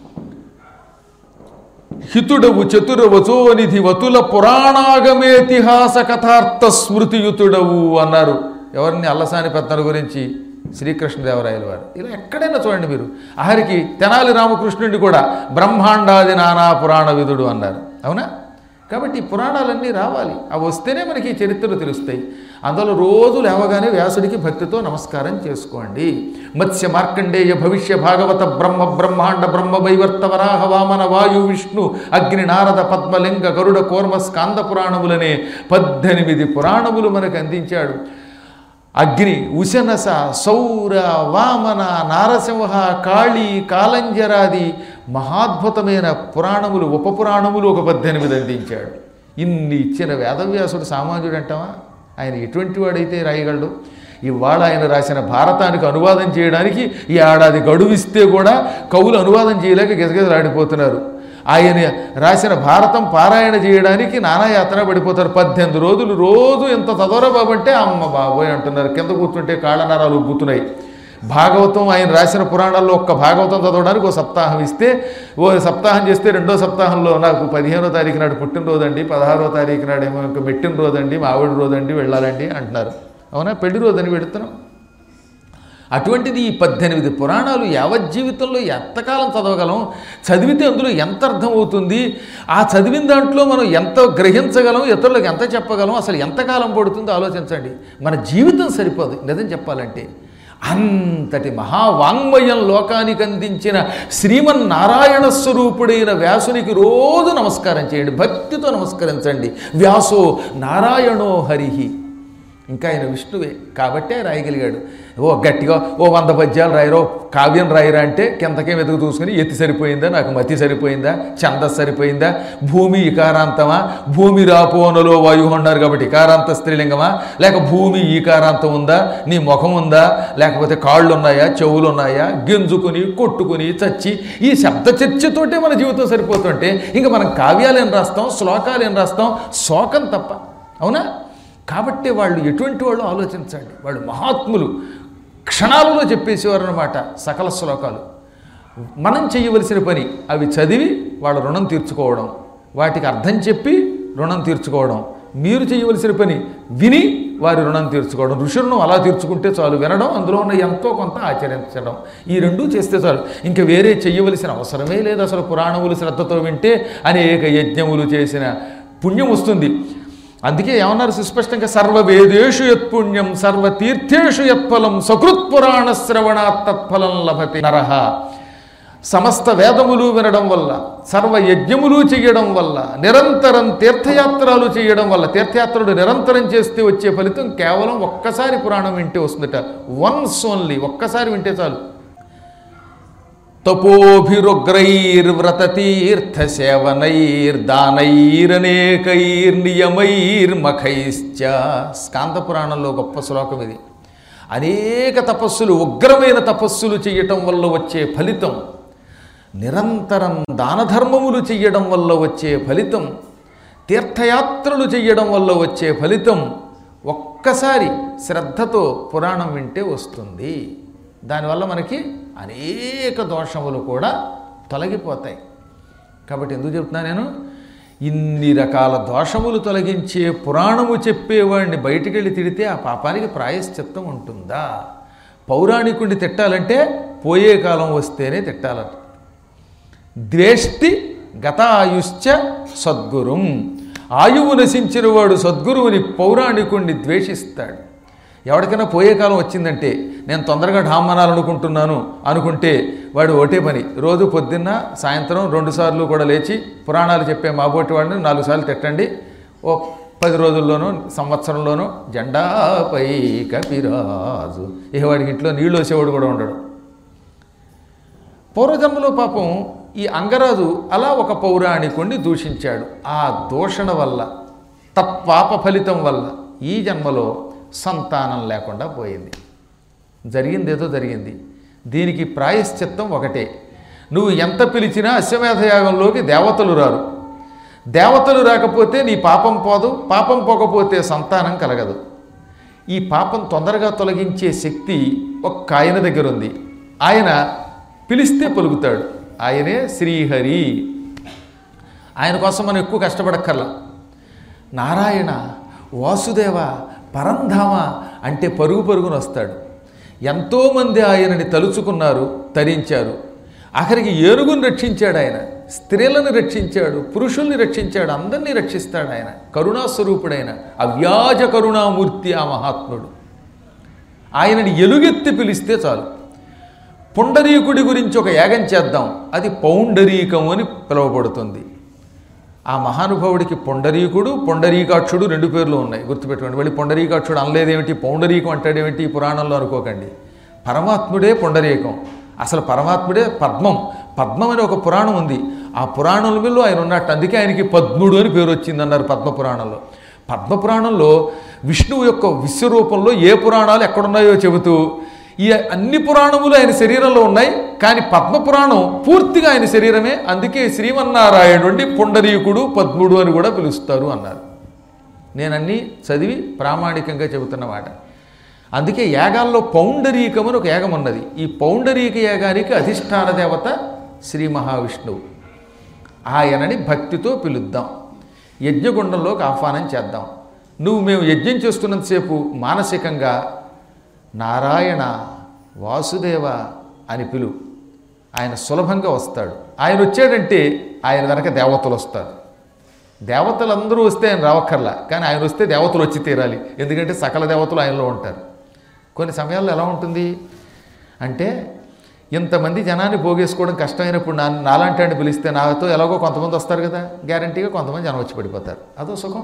Speaker 1: హితుడవు చతురవచోనిధి వతుల పురాణాగమేతిహాస కథార్థ స్మృతియుతుడవు అన్నారు ఎవరిని అల్లసాని పెద్దల గురించి శ్రీకృష్ణదేవరాయల వారు ఇలా ఎక్కడైనా చూడండి మీరు ఆఖరికి తెనాలి రామకృష్ణుడిని కూడా బ్రహ్మాండాది నానా పురాణ విధుడు అన్నారు అవునా కాబట్టి ఈ పురాణాలన్నీ రావాలి అవి వస్తేనే మనకి ఈ చరిత్రలు తెలుస్తాయి అందులో రోజు లేవగానే వ్యాసుడికి భక్తితో నమస్కారం చేసుకోండి మత్స్య మార్కండేయ భవిష్య భాగవత బ్రహ్మ బ్రహ్మాండ బ్రహ్మ వైవర్త వరాహ వామన వాయు విష్ణు అగ్ని నారద పద్మలింగ గరుడ కోర్మ స్కాంద పురాణములనే పద్దెనిమిది పురాణములు మనకు అందించాడు అగ్ని ఉశనస సౌర వామన నారసింహ కాళీ కాలంజరాది మహాద్భుతమైన పురాణములు ఉపపురాణములు ఒక పద్దెనిమిది అందించాడు ఇన్ని ఇచ్చిన వేదవ్యాసుడు సామాన్యుడు అంటావా ఆయన ఎటువంటి వాడైతే రాయగలడు ఇవాళ ఆయన రాసిన భారతానికి అనువాదం చేయడానికి ఈ ఏడాది గడువిస్తే కూడా కవులు అనువాదం చేయలేక గిజగిజలాడిపోతున్నారు ఆయన రాసిన భారతం పారాయణ చేయడానికి నానా యాతన పడిపోతారు పద్దెనిమిది రోజులు రోజు ఎంత చదవరా బాబు అంటే అమ్మ బాబోయ్ అంటున్నారు కింద కూర్చుంటే కాళ్ళ నరాలు ఉబ్బుతున్నాయి భాగవతం ఆయన రాసిన పురాణాల్లో ఒక్క భాగవతం చదవడానికి ఓ సప్తాహం ఇస్తే ఓ సప్తాహం చేస్తే రెండో సప్తాహంలో నాకు పదిహేనో తారీఖు నాడు పుట్టినరోజు అండి పదహారో తారీఖు నాడు ఏమో ఇంకా మెట్టిన రోజు అండి మావిడి రోజు అండి వెళ్ళాలండి అంటున్నారు అవునా పెళ్లి రోజు అని పెడుతున్నాం అటువంటిది ఈ పద్దెనిమిది పురాణాలు యావత్ జీవితంలో ఎంతకాలం చదవగలం చదివితే అందులో ఎంత అర్థం అవుతుంది ఆ చదివిన దాంట్లో మనం ఎంత గ్రహించగలం ఇతరులకు ఎంత చెప్పగలం అసలు ఎంతకాలం పడుతుందో ఆలోచించండి మన జీవితం సరిపోదు నిజం చెప్పాలంటే అంతటి మహావాంగ్మయం లోకానికి అందించిన శ్రీమన్నారాయణ స్వరూపుడైన వ్యాసునికి రోజు నమస్కారం చేయండి భక్తితో నమస్కరించండి వ్యాసో నారాయణో హరిహి ఇంకా ఆయన విష్ణువే కాబట్టే రాయగలిగాడు ఓ గట్టిగా ఓ వంద పద్యాలు రాయరో కావ్యం రాయరా అంటే కిందకే వెతుకు చూసుకుని ఎత్తి సరిపోయిందా నాకు మతి సరిపోయిందా ఛందస్ సరిపోయిందా భూమి ఇకారాంతమా భూమి రాపోనలో వాయువు అన్నారు కాబట్టి ఇకారాంత స్త్రీలింగమా లేక భూమి ఈకారాంతం ఉందా నీ ముఖం ఉందా లేకపోతే కాళ్ళు ఉన్నాయా చెవులు ఉన్నాయా గింజుకుని కొట్టుకుని చచ్చి ఈ శబ్ద చర్చతోటే మన జీవితం సరిపోతుంటే ఇంకా మనం కావ్యాలు ఏం రాస్తాం శ్లోకాలు ఏం రాస్తాం శోకం తప్ప అవునా కాబట్టి వాళ్ళు ఎటువంటి వాళ్ళు ఆలోచించండి వాళ్ళు మహాత్ములు క్షణాలలో చెప్పేసేవారు అనమాట సకల శ్లోకాలు మనం చేయవలసిన పని అవి చదివి వాళ్ళ రుణం తీర్చుకోవడం వాటికి అర్థం చెప్పి రుణం తీర్చుకోవడం మీరు చేయవలసిన పని విని వారి రుణం తీర్చుకోవడం ఋషి రుణం అలా తీర్చుకుంటే చాలు వినడం అందులో ఉన్న ఎంతో కొంత ఆచరించడం ఈ రెండూ చేస్తే చాలు ఇంకా వేరే చెయ్యవలసిన అవసరమే లేదు అసలు పురాణములు శ్రద్ధతో వింటే అనేక యజ్ఞములు చేసిన పుణ్యం వస్తుంది అందుకే ఏమన్నారు సుస్పష్టంగా సర్వవేదేషు యత్పుణ్యం సర్వతీర్థేషు యత్ఫలం సకృత్ పురాణ శ్రవణాత్ తత్ఫలం లభతే నరహ సమస్త వేదములు వినడం వల్ల సర్వ యజ్ఞములు చేయడం వల్ల నిరంతరం తీర్థయాత్రలు చేయడం వల్ల తీర్థయాత్రలు నిరంతరం చేస్తే వచ్చే ఫలితం కేవలం ఒక్కసారి పురాణం వింటే వస్తుందట వన్స్ ఓన్లీ ఒక్కసారి వింటే చాలు తపోభిరుగ్రైర్వ్రతతీర్థ సేవనైర్దానైరనేకైర్నియమైర్మఖైశ్చ స్కాంత పురాణంలో గొప్ప శ్లోకం ఇది అనేక తపస్సులు ఉగ్రమైన తపస్సులు చేయటం వల్ల వచ్చే ఫలితం నిరంతరం దానధర్మములు చెయ్యడం వల్ల వచ్చే ఫలితం తీర్థయాత్రలు చెయ్యడం వల్ల వచ్చే ఫలితం ఒక్కసారి శ్రద్ధతో పురాణం వింటే వస్తుంది దానివల్ల మనకి అనేక దోషములు కూడా తొలగిపోతాయి కాబట్టి ఎందుకు చెప్తున్నా నేను ఇన్ని రకాల దోషములు తొలగించే పురాణము చెప్పేవాడిని బయటికి వెళ్ళి తిడితే ఆ పాపానికి ప్రాయశ్చిత్తం ఉంటుందా పౌరాణికుడిని తిట్టాలంటే పోయే కాలం వస్తేనే తిట్టాలట ద్వేష్టి గతాయుశ్చ సద్గురుం ఆయువు నశించిన వాడు సద్గురువుని పౌరాణికుణ్ణి ద్వేషిస్తాడు ఎవరికైనా పోయే కాలం వచ్చిందంటే నేను తొందరగా ఢామ్మనాలనుకుంటున్నాను అనుకుంటే వాడు ఒకటే పని రోజు పొద్దున్న సాయంత్రం రెండు సార్లు కూడా లేచి పురాణాలు చెప్పే మాబోటి వాడిని నాలుగు సార్లు తిట్టండి ఓ పది రోజుల్లోనూ సంవత్సరంలోనూ జెండాపై కపిరాజు ఏ వాడికి ఇంట్లో నీళ్ళు వచ్చేవాడు కూడా ఉండడు పూర్వజన్మలో పాపం ఈ అంగరాజు అలా ఒక పౌరాణికుణ్ణి దూషించాడు ఆ దూషణ వల్ల తత్పాప ఫలితం వల్ల ఈ జన్మలో సంతానం లేకుండా పోయింది జరిగింది ఏదో జరిగింది దీనికి ప్రాయశ్చిత్తం ఒకటే నువ్వు ఎంత పిలిచినా అశ్వమేధయాగంలోకి దేవతలు రారు దేవతలు రాకపోతే నీ పాపం పోదు పాపం పోకపోతే సంతానం కలగదు ఈ పాపం తొందరగా తొలగించే శక్తి ఒక్క ఆయన దగ్గర ఉంది ఆయన పిలిస్తే పలుకుతాడు ఆయనే శ్రీహరి ఆయన కోసం మనం ఎక్కువ కష్టపడక్కర్లా నారాయణ వాసుదేవ పరంధామ అంటే పరుగు పరుగున వస్తాడు ఎంతోమంది ఆయనని తలుచుకున్నారు తరించారు ఆఖరికి ఏనుగుని రక్షించాడు ఆయన స్త్రీలను రక్షించాడు పురుషుల్ని రక్షించాడు అందరినీ రక్షిస్తాడు ఆయన కరుణాస్వరూపుడైన అవ్యాజ కరుణామూర్తి ఆ మహాత్ముడు ఆయనని ఎలుగెత్తి పిలిస్తే చాలు పుండరీకుడి గురించి ఒక యాగం చేద్దాం అది పౌండరీకం అని పిలువబడుతుంది ఆ మహానుభావుడికి పొండరీకుడు పొండరీకాక్షుడు రెండు పేర్లు ఉన్నాయి గుర్తుపెట్టుకోండి మళ్ళీ పొండరీకాక్షుడు అనలేదేమిటి పౌండరీకం అంటాడేమిటి ఈ పురాణంలో అనుకోకండి పరమాత్ముడే పొండరీకం అసలు పరమాత్ముడే పద్మం పద్మం అనే ఒక పురాణం ఉంది ఆ పురాణంలో ఆయన ఉన్నట్టు అందుకే ఆయనకి పద్ముడు అని పేరు వచ్చింది అన్నారు పద్మ పురాణంలో పద్మ పురాణంలో విష్ణువు యొక్క విశ్వరూపంలో ఏ పురాణాలు ఎక్కడున్నాయో చెబుతూ ఈ అన్ని పురాణములు ఆయన శరీరంలో ఉన్నాయి కానీ పద్మపురాణం పూర్తిగా ఆయన శరీరమే అందుకే శ్రీమన్నారాయణుడి పుండరీకుడు పద్ముడు అని కూడా పిలుస్తారు అన్నారు నేనన్నీ చదివి ప్రామాణికంగా చెబుతున్న మాట అందుకే యాగాల్లో పౌండరీకం అని ఒక యాగం ఉన్నది ఈ పౌండరీక యాగానికి అధిష్టాన దేవత శ్రీ మహావిష్ణువు ఆయనని భక్తితో పిలుద్దాం యజ్ఞగుండంలోకి ఆహ్వానం చేద్దాం నువ్వు మేము యజ్ఞం చేస్తున్నంతసేపు మానసికంగా నారాయణ వాసుదేవ అని పిలు ఆయన సులభంగా వస్తాడు ఆయన వచ్చాడంటే ఆయన వెనక దేవతలు వస్తారు దేవతలందరూ వస్తే ఆయన రావక్కర్లా కానీ ఆయన వస్తే దేవతలు వచ్చి తీరాలి ఎందుకంటే సకల దేవతలు ఆయనలో ఉంటారు కొన్ని సమయాల్లో ఎలా ఉంటుంది అంటే ఇంతమంది జనాన్ని పోగేసుకోవడం కష్టమైనప్పుడు నా నాలాంటి వాడిని పిలిస్తే నాతో ఎలాగో కొంతమంది వస్తారు కదా గ్యారంటీగా కొంతమంది జనం వచ్చి పడిపోతారు అదో సుఖం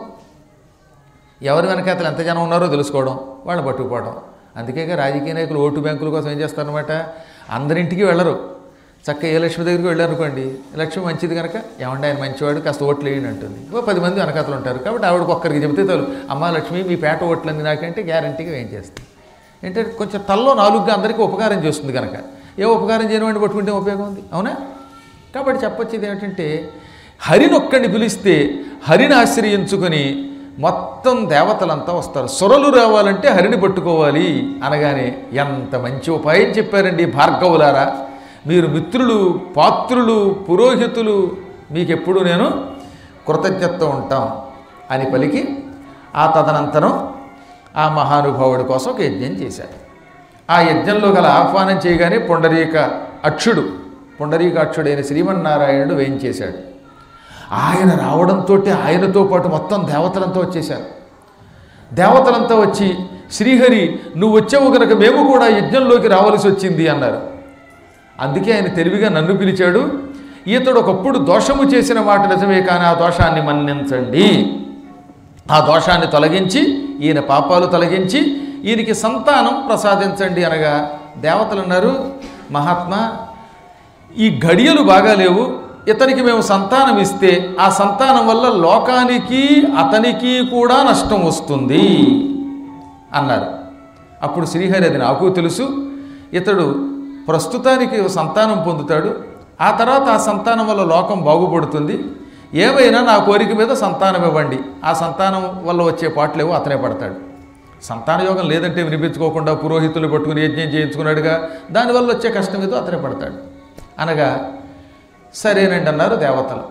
Speaker 1: ఎవరి వెనకాతలు ఎంత జనం ఉన్నారో తెలుసుకోవడం వాళ్ళని పట్టుకుపోవడం అందుకేగా రాజకీయ నాయకులు ఓటు బ్యాంకుల కోసం ఏం చేస్తారనమాట అందరింటికి వెళ్ళరు చక్క ఏ లక్ష్మి దగ్గరికి వెళ్ళారనుకోండి లక్ష్మి మంచిది కనుక ఏమంటే ఆయన మంచివాడు కాస్త ఓట్లు వేయండి అంటుంది ఓ పది మంది వెనకాతలు ఉంటారు కాబట్టి ఆవిడకి ఒక్కరికి చెబితే చాలు అమ్మ లక్ష్మి మీ పేట ఓట్లంది నాకంటే గ్యారంటీగా ఏం చేస్తుంది ఏంటంటే కొంచెం తల్లో నాలుగుగా అందరికీ ఉపకారం చేస్తుంది కనుక ఏ ఉపకారం చేయని వాడిని పట్టుకుంటే ఉపయోగం ఉంది అవునా కాబట్టి చెప్పొచ్చేది ఏమిటంటే హరిని ఒక్కడిని పిలిస్తే హరిని ఆశ్రయించుకొని మొత్తం దేవతలంతా వస్తారు సొరలు రావాలంటే హరిని పట్టుకోవాలి అనగానే ఎంత మంచి ఉపాయం చెప్పారండి భార్గవులారా మీరు మిత్రులు పాత్రులు పురోహితులు మీకెప్పుడు నేను కృతజ్ఞత ఉంటాం అని పలికి ఆ తదనంతరం ఆ మహానుభావుడి కోసం ఒక యజ్ఞం చేశారు ఆ యజ్ఞంలో గల ఆహ్వానం చేయగానే పుండరీక అక్షుడు పుండరీక అక్షుడైన శ్రీమన్నారాయణుడు వేయించేశాడు ఆయన రావడంతో ఆయనతో పాటు మొత్తం దేవతలంతా వచ్చేశారు దేవతలంతా వచ్చి శ్రీహరి నువ్వు వచ్చావు కనుక మేము కూడా యజ్ఞంలోకి రావాల్సి వచ్చింది అన్నారు అందుకే ఆయన తెలివిగా నన్ను పిలిచాడు ఈతడు ఒకప్పుడు దోషము చేసిన మాట నిజమే కానీ ఆ దోషాన్ని మన్నించండి ఆ దోషాన్ని తొలగించి ఈయన పాపాలు తొలగించి ఈయనకి సంతానం ప్రసాదించండి అనగా దేవతలు అన్నారు మహాత్మా ఈ గడియలు బాగాలేవు ఇతనికి మేము సంతానం ఇస్తే ఆ సంతానం వల్ల లోకానికి అతనికి కూడా నష్టం వస్తుంది అన్నారు అప్పుడు శ్రీహరి అది నాకు తెలుసు ఇతడు ప్రస్తుతానికి సంతానం పొందుతాడు ఆ తర్వాత ఆ సంతానం వల్ల లోకం బాగుపడుతుంది ఏమైనా నా కోరిక మీద సంతానం ఇవ్వండి ఆ సంతానం వల్ల వచ్చే పాటలేవో అతనే పడతాడు సంతాన యోగం లేదంటే వినిపించుకోకుండా పురోహితులు పట్టుకుని యజ్ఞం చేయించుకున్నాడుగా దానివల్ల వచ్చే కష్టం ఏదో అతనే పడతాడు అనగా సరేనండి అన్నారు దేవతలు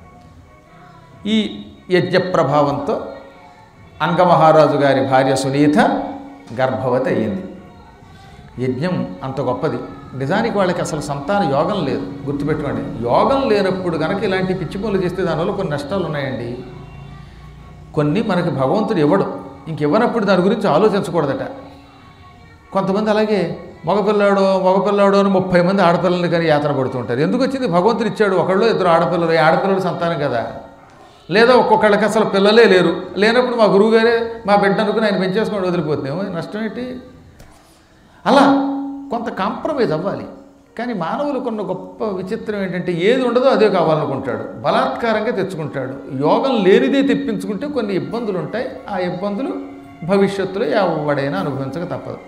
Speaker 1: ఈ యజ్ఞ ప్రభావంతో అంగమహారాజు గారి భార్య సునీత గర్భవతి అయ్యింది యజ్ఞం అంత గొప్పది నిజానికి వాళ్ళకి అసలు సంతాన యోగం లేదు గుర్తుపెట్టుకోండి యోగం లేనప్పుడు కనుక ఇలాంటి పిచ్చి పనులు చేస్తే దానివల్ల కొన్ని నష్టాలు ఉన్నాయండి కొన్ని మనకి భగవంతుడు ఇవ్వడు ఇంక ఇవ్వనప్పుడు దాని గురించి ఆలోచించకూడదట కొంతమంది అలాగే మగపిల్లాడో మగపిల్లాడో అని ముప్పై మంది ఆడపిల్లల్ని కానీ యాతన పడుతూ ఉంటారు ఎందుకు వచ్చింది భగవంతుడు ఇచ్చాడు ఒకళ్ళు ఇద్దరు ఆడపిల్లలు ఈ ఆడపిల్లలు సంతానం కదా లేదా ఒక్కొక్కళ్ళకి అసలు పిల్లలే లేరు లేనప్పుడు మా గురువుగారే మా బిడ్డ అనుకుని ఆయన పెంచేసుకొని వదిలిపోతున్నాము నష్టం ఏంటి అలా కొంత కాంప్రమైజ్ అవ్వాలి కానీ మానవులు కొన్న గొప్ప విచిత్రం ఏంటంటే ఏది ఉండదో అదే కావాలనుకుంటాడు బలాత్కారంగా తెచ్చుకుంటాడు యోగం లేనిదే తెప్పించుకుంటే కొన్ని ఇబ్బందులు ఉంటాయి ఆ ఇబ్బందులు భవిష్యత్తులో ఎవడైనా అనుభవించక తప్పదు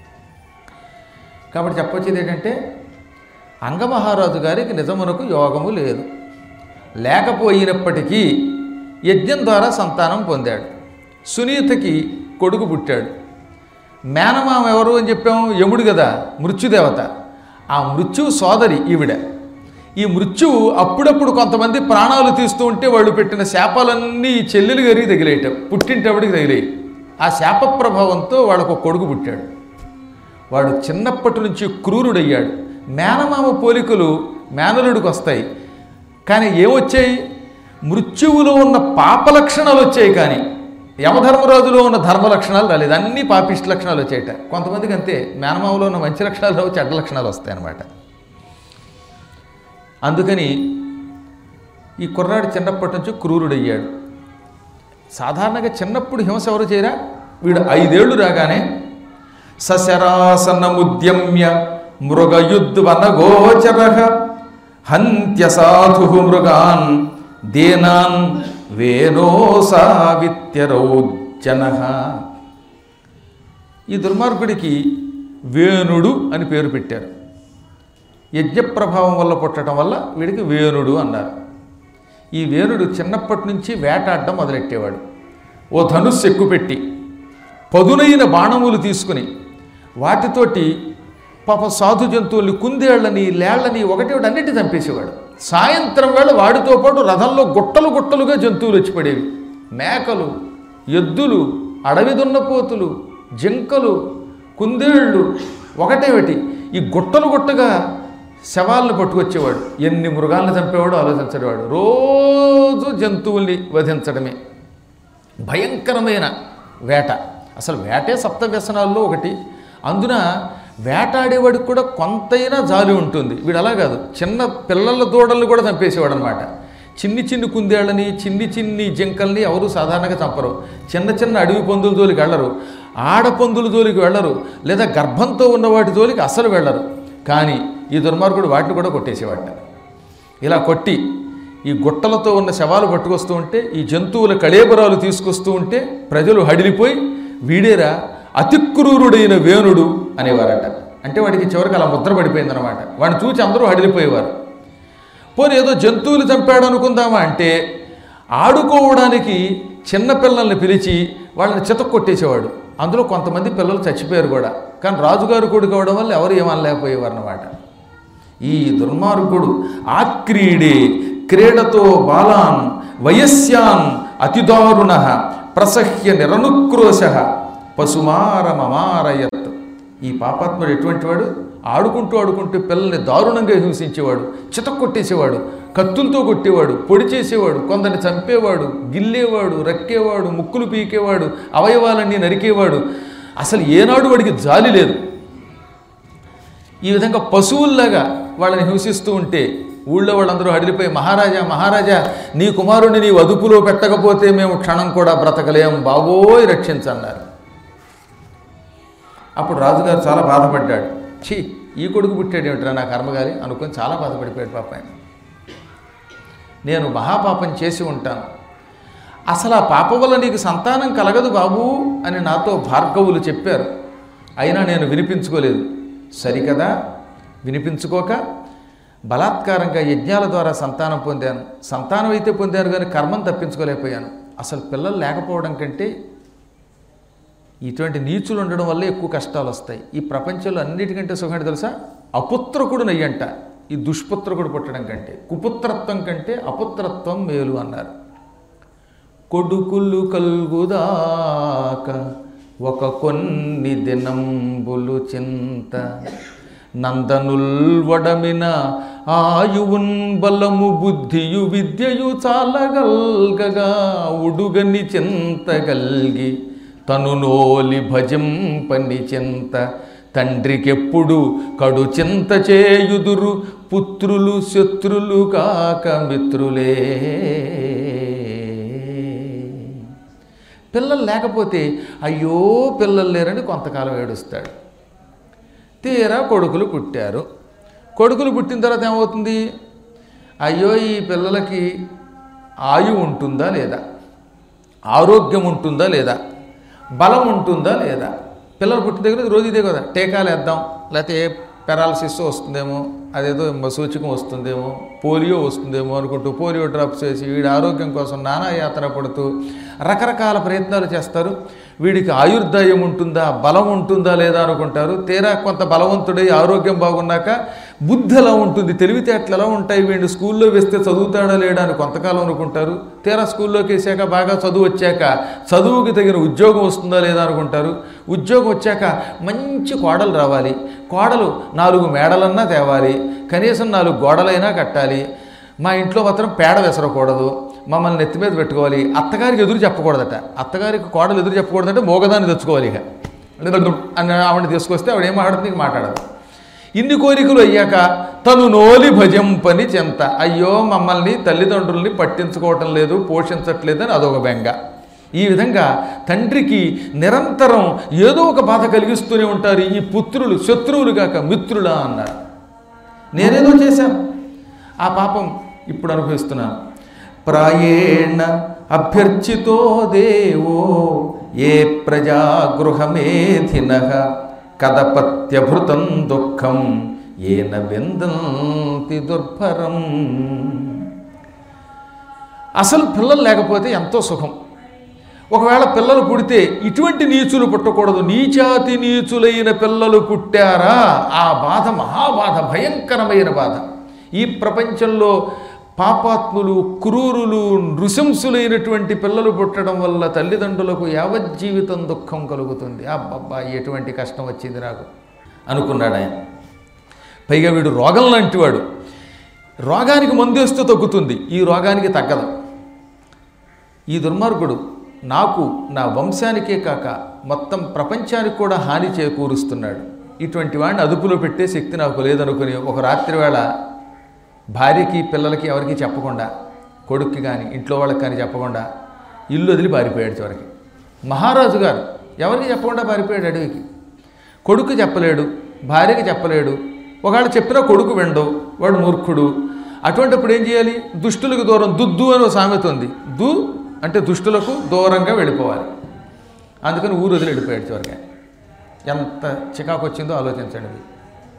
Speaker 1: కాబట్టి చెప్పొచ్చేది ఏంటంటే అంగమహారాజు గారికి నిజమునకు యోగము లేదు లేకపోయినప్పటికీ యజ్ఞం ద్వారా సంతానం పొందాడు సునీతకి కొడుకు పుట్టాడు మేనమామ ఎవరు అని చెప్పాము యముడు కదా మృత్యుదేవత ఆ మృత్యువు సోదరి ఈవిడ ఈ మృత్యువు అప్పుడప్పుడు కొంతమంది ప్రాణాలు తీస్తూ ఉంటే వాళ్ళు పెట్టిన శాపాలన్నీ ఈ చెల్లెలు గారికి తగిలేయటం పుట్టింటప్పటికి తగిలేయి ఆ శాప ప్రభావంతో వాళ్ళకు ఒక కొడుకు పుట్టాడు వాడు చిన్నప్పటి నుంచి క్రూరుడయ్యాడు మేనమామ పోలికలు మేనలుడికి వస్తాయి కానీ ఏమొచ్చాయి మృత్యువులో ఉన్న పాప లక్షణాలు వచ్చాయి కానీ యమధర్మరాజులో ఉన్న ధర్మ లక్షణాలు రాలేదు అన్ని పాపిష్ట లక్షణాలు వచ్చాయట కొంతమందికి అంతే మేనమామలో ఉన్న మంచి లక్షణాలు రావు చెడ్డ లక్షణాలు వస్తాయి అన్నమాట అందుకని ఈ కుర్రాడు చిన్నప్పటి నుంచి క్రూరుడయ్యాడు సాధారణంగా చిన్నప్పుడు హింస ఎవరు చేయరా వీడు ఐదేళ్లు రాగానే సశరాసనముద్యమ్య మృగయుద్వనగోచర హంత్య సాధు మృగాన్ దేనాన్ వేనోసావిత్యరౌజన ఈ దుర్మార్గుడికి వేణుడు అని పేరు పెట్టారు యజ్ఞప్రభావం వల్ల పుట్టడం వల్ల వీడికి వేణుడు అన్నారు ఈ వేణుడు చిన్నప్పటి నుంచి వేటాడడం మొదలెట్టేవాడు ఓ ధనుస్సు ఎక్కుపెట్టి పదునైన బాణములు తీసుకుని వాటితోటి పాప సాధు జంతువుల్ని కుందేళ్లని లేళ్లని ఒకటి ఒకటి అన్నిటి చంపేసేవాడు సాయంత్రం వేళ వాడితో పాటు రథంలో గుట్టలు గుట్టలుగా జంతువులు వచ్చి పడేవి మేకలు ఎద్దులు అడవి దున్నపోతులు జింకలు కుందేళ్ళు ఒకటేమిటి ఈ గుట్టలు గుట్టగా శవాలను పట్టుకొచ్చేవాడు ఎన్ని మృగాలను చంపేవాడు ఆలోచించేవాడు రోజు జంతువుల్ని వధించడమే భయంకరమైన వేట అసలు వేటే సప్త వ్యసనాల్లో ఒకటి అందున వేటాడేవాడికి కూడా కొంతైనా జాలి ఉంటుంది వీడు అలా కాదు చిన్న పిల్లల దూడల్ని కూడా చంపేసేవాడు అనమాట చిన్ని చిన్ని కుందేళ్ళని చిన్ని చిన్ని జింకల్ని ఎవరు సాధారణంగా చంపరు చిన్న చిన్న అడవి పందుల జోలికి వెళ్ళరు ఆడపందుల జోలికి వెళ్ళరు లేదా గర్భంతో ఉన్న వాటి జోలికి అస్సలు వెళ్ళరు కానీ ఈ దుర్మార్గుడు వాటిని కూడా కొట్టేసేవాట ఇలా కొట్టి ఈ గుట్టలతో ఉన్న శవాలు పట్టుకొస్తూ ఉంటే ఈ జంతువుల కళేబరాలు తీసుకొస్తూ ఉంటే ప్రజలు హడిలిపోయి వీడేరా అతి క్రూరుడైన వేణుడు అనేవారట అంటే వాడికి చివరికి అలా ముద్ర పడిపోయిందనమాట వాడిని చూసి అందరూ హడిలిపోయేవారు పోనీ ఏదో జంతువులు చంపాడు అనుకుందామా అంటే ఆడుకోవడానికి చిన్న పిల్లల్ని పిలిచి వాళ్ళని చితక్ కొట్టేసేవాడు అందులో కొంతమంది పిల్లలు చచ్చిపోయారు కూడా కానీ రాజుగారు కొడుకు అవడం వల్ల ఎవరు ఏమనలేకపోయేవారు అన్నమాట ఈ దుర్మార్గుడు ఆక్రీడే క్రీడతో బాలాన్ వయస్యాన్ అతిదారుణ ప్రసహ్య నిరనుక్రోశ పశుమారమమారయత్ ఈ పాపాత్ముడు ఎటువంటి వాడు ఆడుకుంటూ ఆడుకుంటూ పిల్లల్ని దారుణంగా హింసించేవాడు చితక్కొట్టేసేవాడు కత్తులతో కొట్టేవాడు పొడి చేసేవాడు కొందరిని చంపేవాడు గిల్లేవాడు రక్కేవాడు ముక్కులు పీకేవాడు అవయవాలన్నీ నరికేవాడు అసలు ఏనాడు వాడికి జాలి లేదు ఈ విధంగా పశువుల్లాగా వాళ్ళని హింసిస్తూ ఉంటే ఊళ్ళో వాళ్ళందరూ అడిలిపోయి మహారాజా మహారాజా నీ కుమారుడిని నీ అదుపులో పెట్టకపోతే మేము క్షణం కూడా బ్రతకలేం బాబోయ్ రక్షించన్నారు అప్పుడు రాజుగారు చాలా బాధపడ్డాడు ఛీ ఈ కొడుకు పుట్టాడు ఏమిట్రా నా కర్మగారి అనుకొని చాలా బాధపడిపోయాడు పాప ఆయన నేను మహాపాపం చేసి ఉంటాను అసలు ఆ పాపం వల్ల నీకు సంతానం కలగదు బాబు అని నాతో భార్గవులు చెప్పారు అయినా నేను వినిపించుకోలేదు సరికదా వినిపించుకోక బలాత్కారంగా యజ్ఞాల ద్వారా సంతానం పొందాను సంతానం అయితే పొందాను కానీ కర్మం తప్పించుకోలేకపోయాను అసలు పిల్లలు లేకపోవడం కంటే ఇటువంటి నీచులు ఉండడం వల్ల ఎక్కువ కష్టాలు వస్తాయి ఈ ప్రపంచంలో అన్నిటికంటే సుఖం తెలుసా అపుత్రకుడు నయ్యంట ఈ దుష్పుత్రకుడు పుట్టడం కంటే కుపుత్రత్వం కంటే అపుత్రత్వం మేలు అన్నారు కొడుకులు కల్గుదాక ఒక కొన్ని దినంబులు చింత నందనుల్వడమిన ఆయువున్ బలము బుద్ధియు విద్యయు చాలగల్గగా ఉడుగని చింతగల్గి తను నోలి భజింపని చింత తండ్రికెప్పుడు కడు చింత చేయుదురు పుత్రులు శత్రులు కాక మిత్రులే పిల్లలు లేకపోతే అయ్యో పిల్లలు లేరని కొంతకాలం ఏడుస్తాడు తీరా కొడుకులు పుట్టారు కొడుకులు పుట్టిన తర్వాత ఏమవుతుంది అయ్యో ఈ పిల్లలకి ఆయు ఉంటుందా లేదా ఆరోగ్యం ఉంటుందా లేదా బలం ఉంటుందా లేదా పిల్లలు పుట్టిన దగ్గర రోజు ఇదే కదా టీకాలు వేద్దాం లేకపోతే ఏ పెరాలసిస్ వస్తుందేమో అదేదో సూచకం వస్తుందేమో పోలియో వస్తుందేమో అనుకుంటూ పోలియో డ్రాప్స్ వేసి వీడి ఆరోగ్యం కోసం నానా యాతన పడుతూ రకరకాల ప్రయత్నాలు చేస్తారు వీడికి ఆయుర్దాయం ఉంటుందా బలం ఉంటుందా లేదా అనుకుంటారు తీరా కొంత బలవంతుడై ఆరోగ్యం బాగున్నాక బుద్ధి ఎలా ఉంటుంది తెలివితేటలు ఎలా ఉంటాయి వీడిని స్కూల్లో వేస్తే చదువుతాడా లేడా అని కొంతకాలం అనుకుంటారు తీరా స్కూల్లోకి వేసాక బాగా చదువు వచ్చాక చదువుకి తగిన ఉద్యోగం వస్తుందా లేదా అనుకుంటారు ఉద్యోగం వచ్చాక మంచి కోడలు రావాలి కోడలు నాలుగు మేడలన్నా తేవాలి కనీసం నాలుగు గోడలైనా కట్టాలి మా ఇంట్లో మాత్రం పేడ విసరకూడదు మమ్మల్ని నెత్తి మీద పెట్టుకోవాలి అత్తగారికి ఎదురు చెప్పకూడదట అత్తగారికి కోడలు ఎదురు చెప్పకూడదంటే మోగదాన్ని తెచ్చుకోవాలి ఇక అని ఆవిడని తీసుకొస్తే ఆవిడ ఏం మాట్లాడుతుంది ఇంక మాట్లాడదు ఇన్ని కోరికలు అయ్యాక తను నోలి భజంపని చెంత అయ్యో మమ్మల్ని తల్లిదండ్రుల్ని పట్టించుకోవటం లేదు పోషించట్లేదు అని అదొక బెంగ ఈ విధంగా తండ్రికి నిరంతరం ఏదో ఒక బాధ కలిగిస్తూనే ఉంటారు ఈ పుత్రులు శత్రువులు కాక మిత్రులా అన్నారు నేనేదో చేశాను ఆ పాపం ఇప్పుడు అనుభవిస్తున్నాను ప్రాయేణ అభ్యర్చితో దేవో ఏ ప్రజాగృహమేధిన కదపత్యభృతం దుఃఖం ఏన విందంతి దుర్భరం అసలు పిల్లలు లేకపోతే ఎంతో సుఖం ఒకవేళ పిల్లలు పుడితే ఇటువంటి నీచులు పుట్టకూడదు నీచాతి నీచులైన పిల్లలు పుట్టారా ఆ బాధ మహాబాధ భయంకరమైన బాధ ఈ ప్రపంచంలో పాపాత్ములు క్రూరులు నృశంసులైనటువంటి పిల్లలు పుట్టడం వల్ల తల్లిదండ్రులకు యావజ్జీవితం దుఃఖం కలుగుతుంది అబ్బబ్బా ఎటువంటి కష్టం వచ్చింది నాకు అనుకున్నాడు ఆయన పైగా వీడు రోగం లాంటివాడు రోగానికి మందేస్తే తగ్గుతుంది ఈ రోగానికి తగ్గదు ఈ దుర్మార్గుడు నాకు నా వంశానికే కాక మొత్తం ప్రపంచానికి కూడా హాని చేకూరుస్తున్నాడు ఇటువంటి వాడిని అదుపులో పెట్టే శక్తి నాకు లేదనుకుని ఒక రాత్రి వేళ భార్యకి పిల్లలకి ఎవరికి చెప్పకుండా కొడుక్కి కానీ ఇంట్లో వాళ్ళకి కానీ చెప్పకుండా ఇల్లు వదిలి పారిపోయాడు చివరికి మహారాజు గారు ఎవరికి చెప్పకుండా పారిపోయాడు అడవికి కొడుకు చెప్పలేడు భార్యకి చెప్పలేడు ఒకవేళ చెప్పినా కొడుకు వెండు వాడు మూర్ఖుడు అటువంటిప్పుడు ఏం చేయాలి దుష్టులకు దూరం దుద్దు అని ఒక సామెత ఉంది దు అంటే దుష్టులకు దూరంగా వెళ్ళిపోవాలి అందుకని ఊరు వదిలి వెళ్ళిపోయాడు చివరికి ఆయన. ఎంత చికాకు వచ్చిందో ఆలోచించండి మీరు.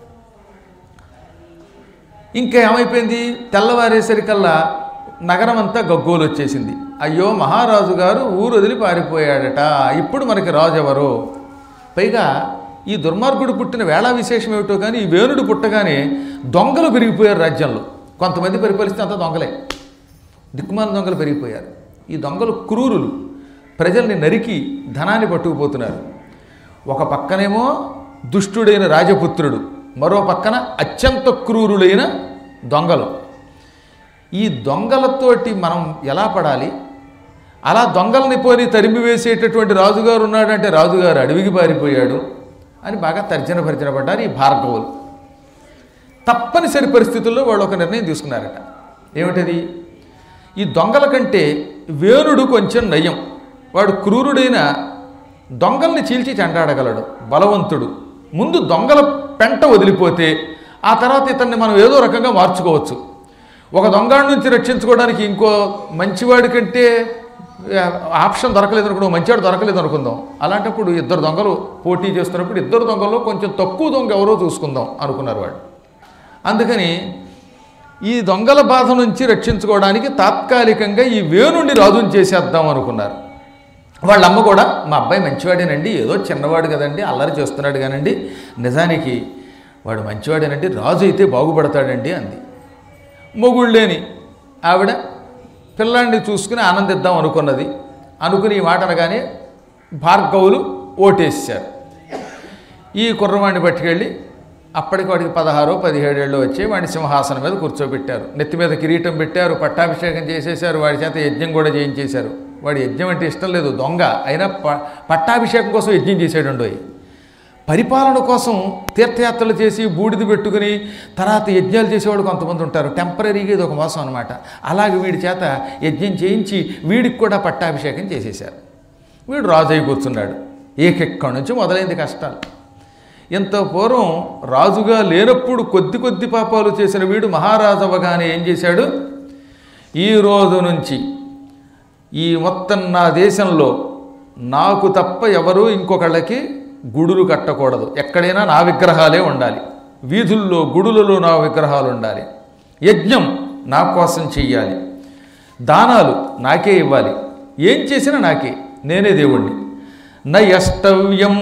Speaker 1: ఇంకా ఏమైపోయింది తెల్లవారేసరికల్లా నగరం అంతా గగ్గోలు వచ్చేసింది అయ్యో మహారాజు గారు ఊరు వదిలి పారిపోయాడట ఇప్పుడు మనకి రాజు ఎవరు పైగా ఈ దుర్మార్గుడు పుట్టిన వేళ విశేషం ఏమిటో కానీ ఈ వేణుడు పుట్టగానే దొంగలు పెరిగిపోయారు రాజ్యంలో కొంతమంది పరిపాలిస్తే అంతా దొంగలే దిక్కుమాల దొంగలు పెరిగిపోయారు ఈ దొంగలు క్రూరులు ప్రజల్ని నరికి ధనాన్ని పట్టుకుపోతున్నారు ఒక పక్కనేమో దుష్టుడైన రాజపుత్రుడు మరో పక్కన అత్యంత క్రూరులైన దొంగలు ఈ దొంగలతోటి మనం ఎలా పడాలి అలా దొంగల్ని పోని తరిమి వేసేటటువంటి రాజుగారు ఉన్నాడంటే రాజుగారు అడవికి పారిపోయాడు అని బాగా తర్జన భర్జన పడ్డారు ఈ భార్గవులు తప్పనిసరి పరిస్థితుల్లో వాళ్ళు ఒక నిర్ణయం తీసుకున్నారట ఏమిటది ఈ దొంగల కంటే వేణుడు కొంచెం నయం వాడు క్రూరుడైన దొంగల్ని చీల్చి చెండాడగలడు బలవంతుడు ముందు దొంగల పెంట వదిలిపోతే ఆ తర్వాత ఇతన్ని మనం ఏదో రకంగా మార్చుకోవచ్చు ఒక దొంగడి నుంచి రక్షించుకోవడానికి ఇంకో మంచివాడి కంటే ఆ, ఆప్షన్ దొరకలేదు అనుకుందాం మంచివాడు దొరకలేదు అనుకుందాం అలాంటప్పుడు ఇద్దరు దొంగలు పోటీ చేస్తున్నప్పుడు ఇద్దరు దొంగల్లో కొంచెం తక్కువ దొంగ ఎవరో చూసుకుందాం అనుకున్నారు వాడు అందుకని ఈ దొంగల బాధ నుంచి రక్షించుకోవడానికి తాత్కాలికంగా ఈ వేణుండి రాజుని చేసేద్దాం అనుకున్నారు వాళ్ళ అమ్మ కూడా మా అబ్బాయి మంచివాడేనండి ఏదో చిన్నవాడు కదండి అల్లరి చేస్తున్నాడు కానండి నిజానికి వాడు మంచివాడేనండి రాజు అయితే బాగుపడతాడండి అంది మొగుళ్ళు లేని ఆవిడ పిల్లాడిని చూసుకుని ఆనందిద్దాం అనుకున్నది అనుకుని ఈ మాట అనగానే భార్గవులు ఓటేసారు ఈ కుర్రవాడిని పట్టుకెళ్ళి అప్పటికి వాడికి పదహారో పదిహేడేళ్ళు వచ్చి వాడిని సింహాసనం మీద కూర్చోబెట్టారు నెత్తి మీద కిరీటం పెట్టారు పట్టాభిషేకం చేసేశారు వాడి చేత యజ్ఞం కూడా చేయించేశారు వాడి యజ్ఞం అంటే ఇష్టం లేదు దొంగ అయినా ప పట్టాభిషేకం కోసం యజ్ఞం చేసాడు పరిపాలన కోసం తీర్థయాత్రలు చేసి బూడిద పెట్టుకుని తర్వాత యజ్ఞాలు చేసేవాడు కొంతమంది ఉంటారు టెంపరీగా ఇది ఒక మోసం అనమాట అలాగే వీడి చేత యజ్ఞం చేయించి వీడికి కూడా పట్టాభిషేకం చేసేశారు వీడు రాజు అయి కూర్చున్నాడు ఏకెక్కడి నుంచి మొదలైంది కష్టాలు ఇంత పూర్వం రాజుగా లేనప్పుడు కొద్ది కొద్ది పాపాలు చేసిన వీడు మహారాజు అవ్వగానే ఏం చేశాడు ఈ రోజు నుంచి ఈ మొత్తం నా దేశంలో నాకు తప్ప ఎవరూ ఇంకొకళ్ళకి గుడులు కట్టకూడదు ఎక్కడైనా నా విగ్రహాలే ఉండాలి వీధుల్లో గుడులలో నా విగ్రహాలు ఉండాలి యజ్ఞం నా కోసం చెయ్యాలి దానాలు నాకే ఇవ్వాలి ఏం చేసినా నాకే నేనే దేవుణ్ణి నయష్టవ్యం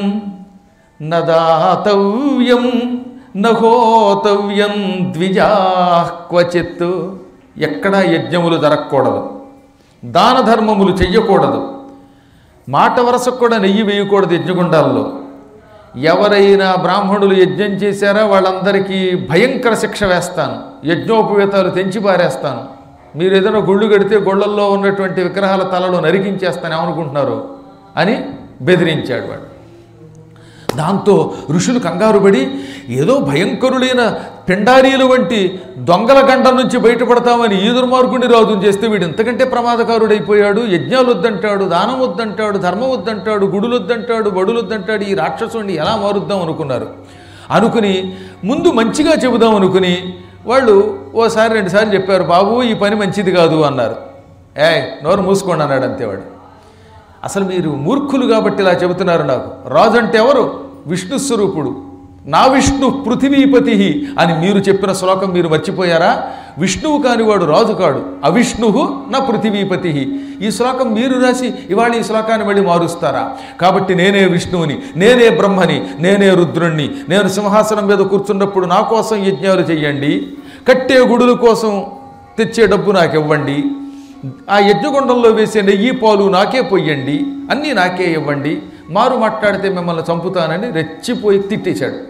Speaker 1: నదాతవ్యం నహోతవ్యం ద్విజా క్వచిత్ ఎక్కడా యజ్ఞములు జరగకూడదు దాన ధర్మములు చెయ్యకూడదు మాట వరసకు కూడా నెయ్యి వేయకూడదు యజ్ఞగుండాల్లో ఎవరైనా బ్రాహ్మణులు యజ్ఞం చేశారా వాళ్ళందరికీ భయంకర శిక్ష వేస్తాను యజ్ఞోపవేతాలు తెంచి పారేస్తాను మీరు ఏదైనా గుళ్ళు కడితే గుళ్ళల్లో ఉన్నటువంటి విగ్రహాల తలలో నరికించేస్తాను ఏమనుకుంటున్నారు అని బెదిరించాడు వాడు దాంతో ఋషులు కంగారు పడి ఏదో భయంకరులైన పిండారీలు వంటి దొంగల గండం నుంచి బయటపడతామని ఈ దుర్మార్గుడిని రాజుని చేస్తే వీడు ఇంతకంటే ప్రమాదకారుడైపోయాడు యజ్ఞాలు వద్దంటాడు దానం వద్దంటాడు ధర్మం వద్దంటాడు గుడులు వద్దంటాడు బడులు వద్దంటాడు ఈ రాక్షసుడిని ఎలా మారుద్దాం అనుకున్నారు అనుకుని ముందు మంచిగా చెబుదాం అనుకుని వాళ్ళు ఓసారి రెండుసార్లు చెప్పారు బాబు ఈ పని మంచిది కాదు అన్నారు ఏ నోరు మూసుకోండి అన్నాడు అంతేవాడు అసలు మీరు మూర్ఖులు కాబట్టి ఇలా చెబుతున్నారు నాకు రాజు అంటే ఎవరు విష్ణు స్వరూపుడు నా విష్ణు పృథివీపతి అని మీరు చెప్పిన శ్లోకం మీరు మర్చిపోయారా విష్ణువు కానివాడు రాజు కాడు అవిష్ణు నా పృథివీపతి ఈ శ్లోకం మీరు రాసి ఇవాళ ఈ శ్లోకాన్ని మళ్ళీ మారుస్తారా కాబట్టి నేనే విష్ణువుని నేనే బ్రహ్మని నేనే రుద్రుణ్ణి నేను సింహాసనం మీద కూర్చున్నప్పుడు నా కోసం యజ్ఞాలు చెయ్యండి కట్టే గుడుల కోసం తెచ్చే డబ్బు నాకు ఇవ్వండి ఆ యజ్ఞగుండంలో వేసే నెయ్యి పాలు నాకే పొయ్యండి అన్నీ నాకే ఇవ్వండి మారు మాట్లాడితే మిమ్మల్ని చంపుతానని రెచ్చిపోయి తిట్టేశాడు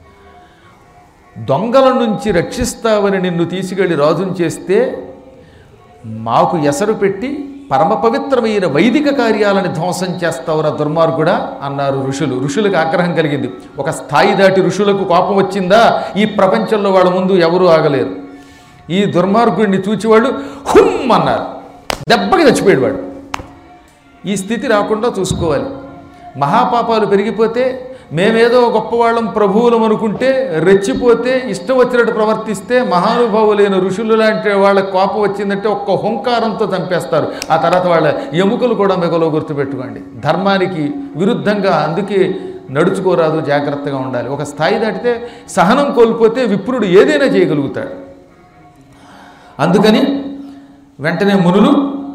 Speaker 1: దొంగల నుంచి రక్షిస్తావని నిన్ను తీసుకెళ్లి రాజుని చేస్తే మాకు ఎసరు పెట్టి పరమ పవిత్రమైన వైదిక కార్యాలను ధ్వంసం చేస్తావురా దుర్మార్గుడా అన్నారు ఋషులు ఋషులకు ఆగ్రహం కలిగింది ఒక స్థాయి దాటి ఋషులకు కోపం వచ్చిందా ఈ ప్రపంచంలో వాళ్ళ ముందు ఎవరూ ఆగలేరు ఈ దుర్మార్గుడిని చూచివాళ్ళు హుమ్ అన్నారు దెబ్బకి చచ్చిపోయాడు వాడు ఈ స్థితి రాకుండా చూసుకోవాలి మహాపాపాలు పెరిగిపోతే మేమేదో గొప్పవాళ్ళం ప్రభువులం అనుకుంటే రెచ్చిపోతే ఇష్టం వచ్చినట్టు ప్రవర్తిస్తే మహానుభావులైన ఋషులు లాంటి వాళ్ళ కోపం వచ్చిందంటే ఒక్క హుంకారంతో చంపేస్తారు ఆ తర్వాత వాళ్ళ ఎముకలు కూడా మిగలో గుర్తుపెట్టుకోండి ధర్మానికి విరుద్ధంగా అందుకే నడుచుకోరాదు జాగ్రత్తగా ఉండాలి ఒక స్థాయి దాటితే సహనం కోల్పోతే విప్రుడు ఏదైనా చేయగలుగుతాడు అందుకని వెంటనే మునులు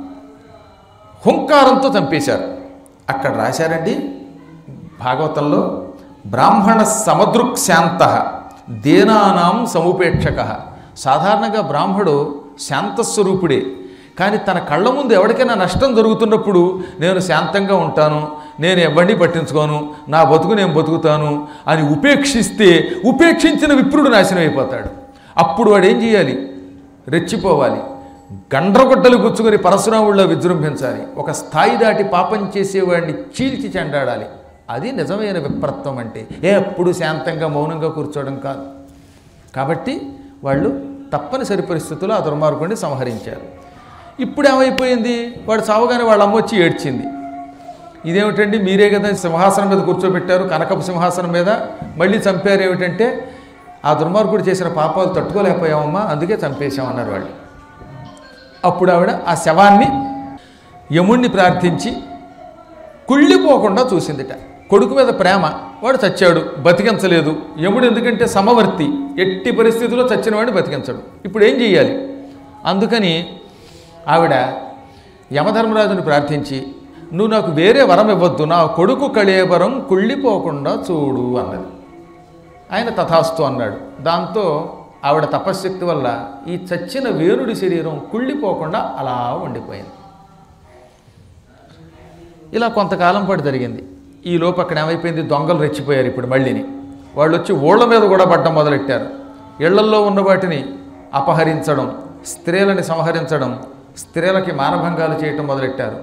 Speaker 1: హుంకారంతో చంపేశారు అక్కడ రాశారండి భాగవతంలో బ్రాహ్మణ సమదృక్ శాంత దేనానాం సముపేక్షక సాధారణంగా బ్రాహ్మడు శాంతస్వరూపుడే కానీ తన కళ్ళ ముందు ఎవరికైనా నష్టం జరుగుతున్నప్పుడు నేను శాంతంగా ఉంటాను నేను ఎవరిని పట్టించుకోను నా బతుకు నేను బతుకుతాను అని ఉపేక్షిస్తే ఉపేక్షించిన విప్రుడు నాశనం అయిపోతాడు అప్పుడు వాడు ఏం చేయాలి రెచ్చిపోవాలి గండ్రగొడ్డలు గుచ్చుకొని పరశురాముళ్ళ విజృంభించాలి ఒక స్థాయి దాటి పాపం చేసేవాడిని చీల్చి చెండాడాలి అది నిజమైన విప్రత్వం అంటే ఎప్పుడు శాంతంగా మౌనంగా కూర్చోవడం కాదు కాబట్టి వాళ్ళు తప్పనిసరి పరిస్థితుల్లో ఆ దుర్మార్గుడిని సంహరించారు ఇప్పుడు ఏమైపోయింది వాడు చావగానే వాళ్ళ అమ్మ వచ్చి ఏడ్చింది ఇదేమిటండి మీరే కదా సింహాసనం మీద కూర్చోబెట్టారు కనకపు సింహాసనం మీద మళ్ళీ చంపారు ఏమిటంటే ఆ దుర్మార్గుడు చేసిన పాపాలు తట్టుకోలేకపోయామమ్మా అందుకే చంపేశామన్నారు వాళ్ళు అప్పుడు ఆవిడ ఆ శవాన్ని యముణ్ణి ప్రార్థించి కుళ్ళిపోకుండా చూసిందిట కొడుకు మీద ప్రేమ వాడు చచ్చాడు బతికించలేదు యముడు ఎందుకంటే సమవర్తి ఎట్టి పరిస్థితుల్లో చచ్చిన వాడిని బతికించడు ఇప్పుడు ఏం చెయ్యాలి అందుకని ఆవిడ యమధర్మరాజుని ప్రార్థించి నువ్వు నాకు వేరే వరం ఇవ్వద్దు నా కొడుకు కళేబరం కుళ్ళిపోకుండా చూడు అన్నది ఆయన తథాస్తు అన్నాడు దాంతో ఆవిడ తపశ్శక్తి వల్ల ఈ చచ్చిన వేణుడి శరీరం కుళ్ళిపోకుండా అలా ఉండిపోయింది ఇలా కొంతకాలం పాటు జరిగింది ఈ లోపు అక్కడ ఏమైపోయింది దొంగలు రెచ్చిపోయారు ఇప్పుడు మళ్ళీని వాళ్ళు వచ్చి ఓళ్ళ మీద కూడా పడ్డం మొదలెట్టారు ఇళ్లల్లో ఉన్న వాటిని అపహరించడం స్త్రీలని సంహరించడం స్త్రీలకి మానభంగాలు చేయటం మొదలెట్టారు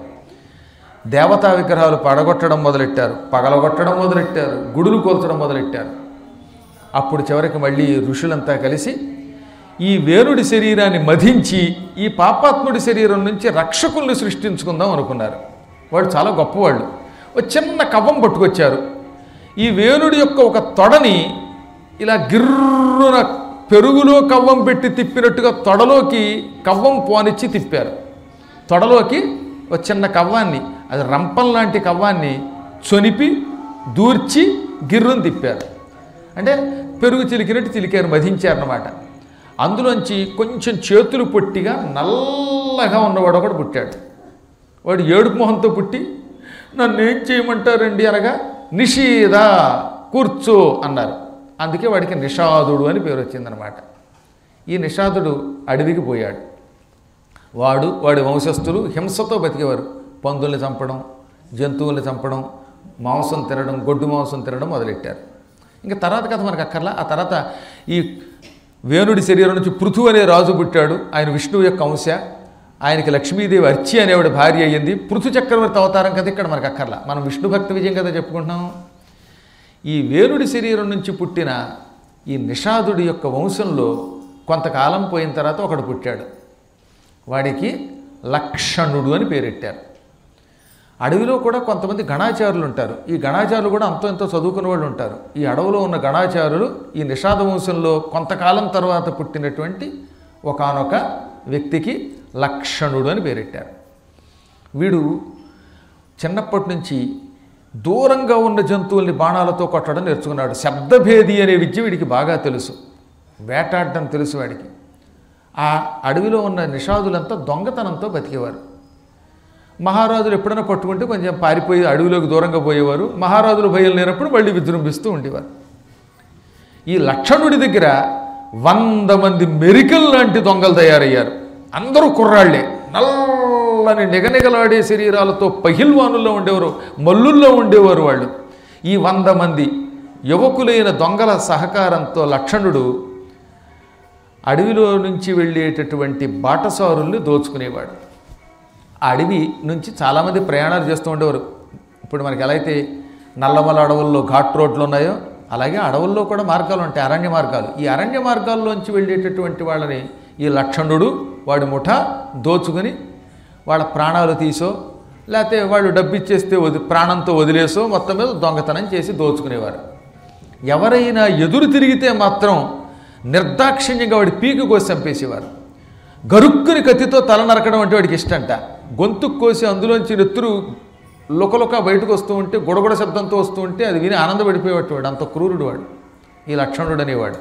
Speaker 1: దేవతా విగ్రహాలు పడగొట్టడం మొదలెట్టారు పగలగొట్టడం మొదలెట్టారు గుడులు కోల్చడం మొదలెట్టారు అప్పుడు చివరికి మళ్ళీ ఋషులంతా కలిసి ఈ వేరుడి శరీరాన్ని మధించి ఈ పాపాత్ముడి శరీరం నుంచి రక్షకుల్ని సృష్టించుకుందాం అనుకున్నారు వాడు చాలా గొప్పవాళ్ళు ఒక చిన్న కవ్వం పట్టుకొచ్చారు ఈ వేణుడి యొక్క ఒక తొడని ఇలా గిర్రున పెరుగులో కవ్వం పెట్టి తిప్పినట్టుగా తొడలోకి కవ్వం పోనిచ్చి తిప్పారు తొడలోకి ఒక చిన్న కవ్వాన్ని అది రంపం లాంటి కవ్వాన్ని చొనిపి దూర్చి గిర్రుని తిప్పారు అంటే పెరుగు చిలికినట్టు చిలికారు మధించారన్నమాట అందులోంచి కొంచెం చేతులు పొట్టిగా నల్లగా ఉన్నవాడు ఒకడు పుట్టాడు వాడు ఏడుపు మొహంతో పుట్టి నన్ను ఏం చేయమంటారండి అనగా నిషీద కూర్చో అన్నారు అందుకే వాడికి నిషాదుడు అని పేరు వచ్చిందనమాట ఈ నిషాదుడు అడవికి పోయాడు వాడు వాడి వంశస్థులు హింసతో బతికేవారు పందుల్ని చంపడం జంతువుల్ని చంపడం మాంసం తినడం గొడ్డు మాంసం తినడం మొదలెట్టారు ఇంకా తర్వాత కథ మనకు అక్కర్లా ఆ తర్వాత ఈ వేణుడి శరీరం నుంచి పృథు అనే రాజు పుట్టాడు ఆయన విష్ణువు యొక్క అంశ ఆయనకి లక్ష్మీదేవి అర్చి అనేవాడి భార్య అయ్యింది పృథు చక్రవర్తి అవతారం కదా ఇక్కడ మనకు అక్కర్లా మనం విష్ణు భక్తి విజయం కదా చెప్పుకుంటున్నాం ఈ వేణుడి శరీరం నుంచి పుట్టిన ఈ నిషాదుడి యొక్క వంశంలో కొంతకాలం పోయిన తర్వాత ఒకడు పుట్టాడు వాడికి లక్షణుడు అని పేరెట్టారు అడవిలో కూడా కొంతమంది గణాచారులు ఉంటారు ఈ గణాచారులు కూడా అంతో ఎంతో చదువుకున్న వాళ్ళు ఉంటారు ఈ అడవిలో ఉన్న గణాచారులు ఈ నిషాద వంశంలో కొంతకాలం తర్వాత పుట్టినటువంటి ఒకానొక వ్యక్తికి లక్షణుడు అని పేరెట్టారు వీడు చిన్నప్పటి నుంచి దూరంగా ఉన్న జంతువుల్ని బాణాలతో కొట్టడం నేర్చుకున్నాడు శబ్దభేది అనే విద్య వీడికి బాగా తెలుసు వేటాడడం తెలుసు వాడికి ఆ అడవిలో ఉన్న నిషాదులంతా దొంగతనంతో బతికేవారు మహారాజులు ఎప్పుడైనా పట్టుకుంటే కొంచెం పారిపోయి అడవిలోకి దూరంగా పోయేవారు మహారాజులు భయం లేనప్పుడు మళ్ళీ విజృంభిస్తూ ఉండేవారు ఈ లక్షణుడి దగ్గర వంద మంది మెరికల్ లాంటి దొంగలు తయారయ్యారు అందరూ కుర్రాళ్లే నల్లని నిగనిగలాడే శరీరాలతో పహిల్వానుల్లో ఉండేవారు మల్లుల్లో ఉండేవారు వాళ్ళు ఈ వంద మంది యువకులైన దొంగల సహకారంతో లక్షణుడు అడవిలో నుంచి వెళ్ళేటటువంటి బాటసారుల్ని దోచుకునేవాడు ఆ అడవి నుంచి చాలామంది ప్రయాణాలు చేస్తూ ఉండేవారు ఇప్పుడు మనకి ఎలా అయితే నల్లమల అడవుల్లో ఘాట్ రోడ్లు ఉన్నాయో అలాగే అడవుల్లో కూడా మార్గాలు ఉంటాయి అరణ్య మార్గాలు ఈ అరణ్య మార్గాల్లోంచి వెళ్ళేటటువంటి వాళ్ళని ఈ లక్షణుడు వాడి ముఠ దోచుకుని వాళ్ళ ప్రాణాలు తీసో లేకపోతే వాళ్ళు డబ్బు ఇచ్చేస్తే వది ప్రాణంతో వదిలేసో మొత్తం మీద దొంగతనం చేసి దోచుకునేవారు ఎవరైనా ఎదురు తిరిగితే మాత్రం నిర్దాక్షిణ్యంగా వాడి పీకు కోసి చంపేసేవారు గరుక్కుని కత్తితో తల నరకడం అంటే వాడికి ఇష్టంట గొంతుకు కోసి అందులోంచి నెత్తురు లుకలుక బయటకు వస్తూ ఉంటే గుడగుడ శబ్దంతో వస్తూ ఉంటే అది విని ఆనందపడిపోయేవాడు వాడు అంత క్రూరుడు వాడు ఈ లక్షణుడు అనేవాడు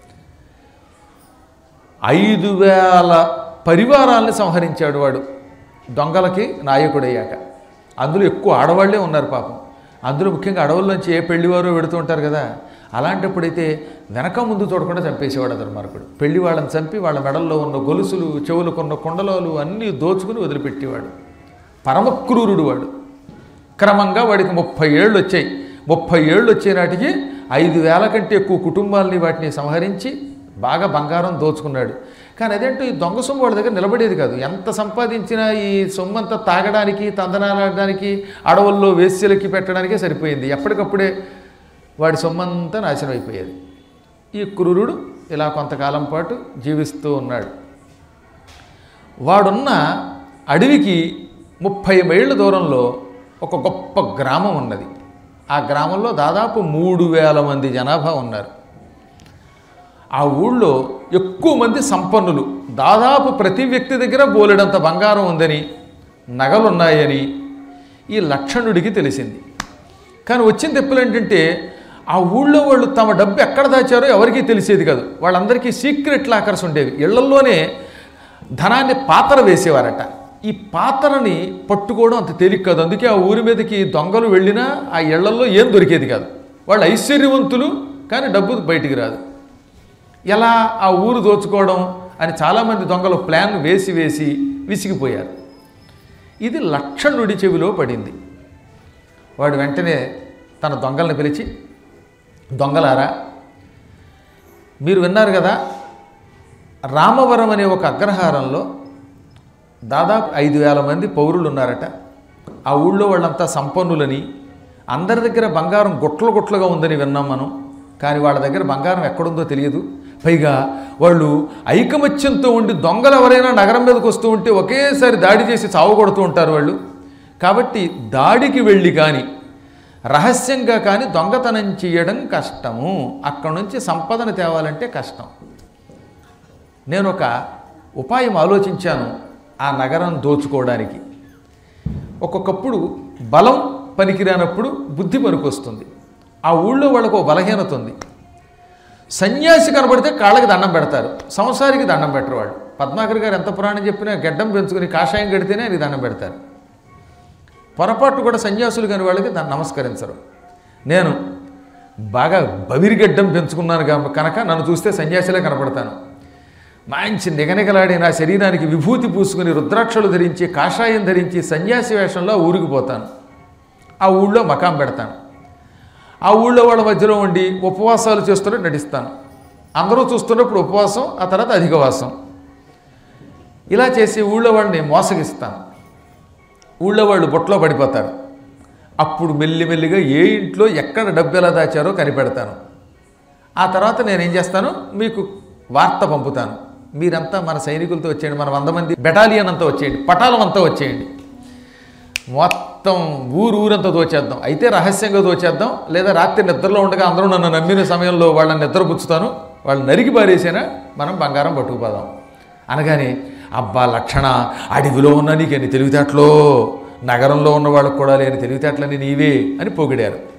Speaker 1: ఐదు వేల పరివారాల్ని సంహరించాడు వాడు దొంగలకి నాయకుడయ్యాక అందులో ఎక్కువ ఆడవాళ్లే ఉన్నారు పాపం అందులో ముఖ్యంగా అడవుల్లోంచి ఏ పెళ్లివారో వెడుతూ ఉంటారు కదా అలాంటప్పుడైతే వెనక ముందు చూడకుండా చంపేసేవాడు అతను మరొకడు పెళ్లి వాళ్ళని చంపి వాళ్ళ మెడల్లో ఉన్న గొలుసులు చెవులకున్న కుండలాలు అన్నీ దోచుకుని వదిలిపెట్టేవాడు పరమక్రూరుడు వాడు క్రమంగా వాడికి ముప్పై ఏళ్ళు వచ్చాయి ముప్పై ఏళ్ళు వచ్చే నాటికి ఐదు వేల కంటే ఎక్కువ కుటుంబాలని వాటిని సంహరించి బాగా బంగారం దోచుకున్నాడు కానీ అదేంటో ఈ దొంగ సొమ్ము వాడి దగ్గర నిలబడేది కాదు ఎంత సంపాదించినా ఈ సొమ్మంతా తాగడానికి తందనాడడానికి అడవుల్లో వేస్యలకి పెట్టడానికే సరిపోయింది ఎప్పటికప్పుడే వాడి సొమ్మంతా నాశనం అయిపోయేది ఈ క్రూరుడు ఇలా కొంతకాలం పాటు జీవిస్తూ ఉన్నాడు వాడున్న అడవికి ముప్పై మైళ్ళ దూరంలో ఒక గొప్ప గ్రామం ఉన్నది ఆ గ్రామంలో దాదాపు మూడు వేల మంది జనాభా ఉన్నారు ఆ ఊళ్ళో ఎక్కువ మంది సంపన్నులు దాదాపు ప్రతి వ్యక్తి దగ్గర బోలెడంత బంగారం ఉందని నగలున్నాయని ఈ లక్షణుడికి తెలిసింది కానీ వచ్చిన తెప్పులు ఏంటంటే ఆ ఊళ్ళో వాళ్ళు తమ డబ్బు ఎక్కడ దాచారో ఎవరికీ తెలిసేది కాదు వాళ్ళందరికీ సీక్రెట్ లాకర్స్ ఉండేవి ఇళ్లల్లోనే ధనాన్ని పాత్ర వేసేవారట ఈ పాత్రని పట్టుకోవడం అంత తేలిక కాదు అందుకే ఆ ఊరి మీదకి దొంగలు వెళ్ళినా ఆ ఇళ్లల్లో ఏం దొరికేది కాదు వాళ్ళు ఐశ్వర్యవంతులు కానీ డబ్బు బయటికి రాదు ఎలా ఆ ఊరు దోచుకోవడం అని చాలామంది దొంగలు ప్లాన్ వేసి వేసి విసిగిపోయారు ఇది లక్షణుడి చెవిలో పడింది వాడు వెంటనే తన దొంగల్ని పిలిచి దొంగలారా మీరు విన్నారు కదా రామవరం అనే ఒక అగ్రహారంలో దాదాపు ఐదు వేల మంది పౌరులు ఉన్నారట ఆ ఊళ్ళో వాళ్ళంతా సంపన్నులని అందరి దగ్గర బంగారం గుట్ల గుట్లుగా ఉందని విన్నాం మనం కానీ వాళ్ళ దగ్గర బంగారం ఎక్కడుందో తెలియదు పైగా వాళ్ళు ఐకమత్యంతో ఉండి దొంగలు ఎవరైనా నగరం మీదకి వస్తూ ఉంటే ఒకేసారి దాడి చేసి చావు కొడుతూ ఉంటారు వాళ్ళు కాబట్టి దాడికి వెళ్ళి కానీ రహస్యంగా కానీ దొంగతనం చేయడం కష్టము అక్కడ నుంచి సంపదను తేవాలంటే కష్టం నేను ఒక ఉపాయం ఆలోచించాను ఆ నగరం దోచుకోవడానికి ఒక్కొక్కప్పుడు బలం పనికిరానప్పుడు బుద్ధి పనికొస్తుంది ఆ ఊళ్ళో వాళ్ళకు ఒక బలహీనత ఉంది సన్యాసి కనబడితే కాళ్ళకి దండం పెడతారు సంసారికి దండం పెట్టరు వాళ్ళు పద్మాకర్ గారు ఎంత పురాణం చెప్పినా గడ్డం పెంచుకుని కాషాయం కడితేనే అది దండం పెడతారు పొరపాటు కూడా సన్యాసులు కాని వాళ్ళకి దాన్ని నమస్కరించరు నేను బాగా బవిరిగడ్డం పెంచుకున్నాను కా- కనుక నన్ను చూస్తే సన్యాసిలా కనపడతాను మంచి నిగనిగలాడి నా శరీరానికి విభూతి పూసుకుని రుద్రాక్షలు ధరించి కాషాయం ధరించి సన్యాసి వేషంలో ఆ ఊరికి పోతాను ఆ ఊళ్ళో మకాం పెడతాను ఆ ఊళ్ళో వాళ్ళ మధ్యలో ఉండి ఉపవాసాలు చేస్తున్నట్టు నటిస్తాను అందరూ చూస్తున్నప్పుడు ఉపవాసం ఆ తర్వాత అధికవాసం ఇలా చేసి ఊళ్ళో వాళ్ళని మోసగిస్తాను ఊళ్ళో వాళ్ళు బొట్లో పడిపోతారు అప్పుడు మెల్లిమెల్లిగా ఏ ఇంట్లో ఎక్కడ డబ్బు ఎలా దాచారో కనిపెడతాను ఆ తర్వాత నేను ఏం చేస్తాను మీకు వార్త పంపుతాను మీరంతా మన సైనికులతో వచ్చేయండి మన వంద మంది బెటాలియన్ అంతా వచ్చేయండి పటాలం అంతా వచ్చేయండి మొత్తం ఊరు ఊరంతా దోచేద్దాం అయితే రహస్యంగా దోచేద్దాం లేదా రాత్రి నిద్రలో ఉండగా అందరూ నన్ను నమ్మిన సమయంలో వాళ్ళని నిద్రపుచ్చుతాను వాళ్ళు నరికి పారేసినా మనం బంగారం పట్టుకుపోదాం అనగానే అబ్బా లక్షణ అడవిలో ఉన్న నీకెన్ని తెలివితేటలో నగరంలో ఉన్న వాళ్ళకు కూడా లేని తెలివితేటలని నీవే అని పొగిడారు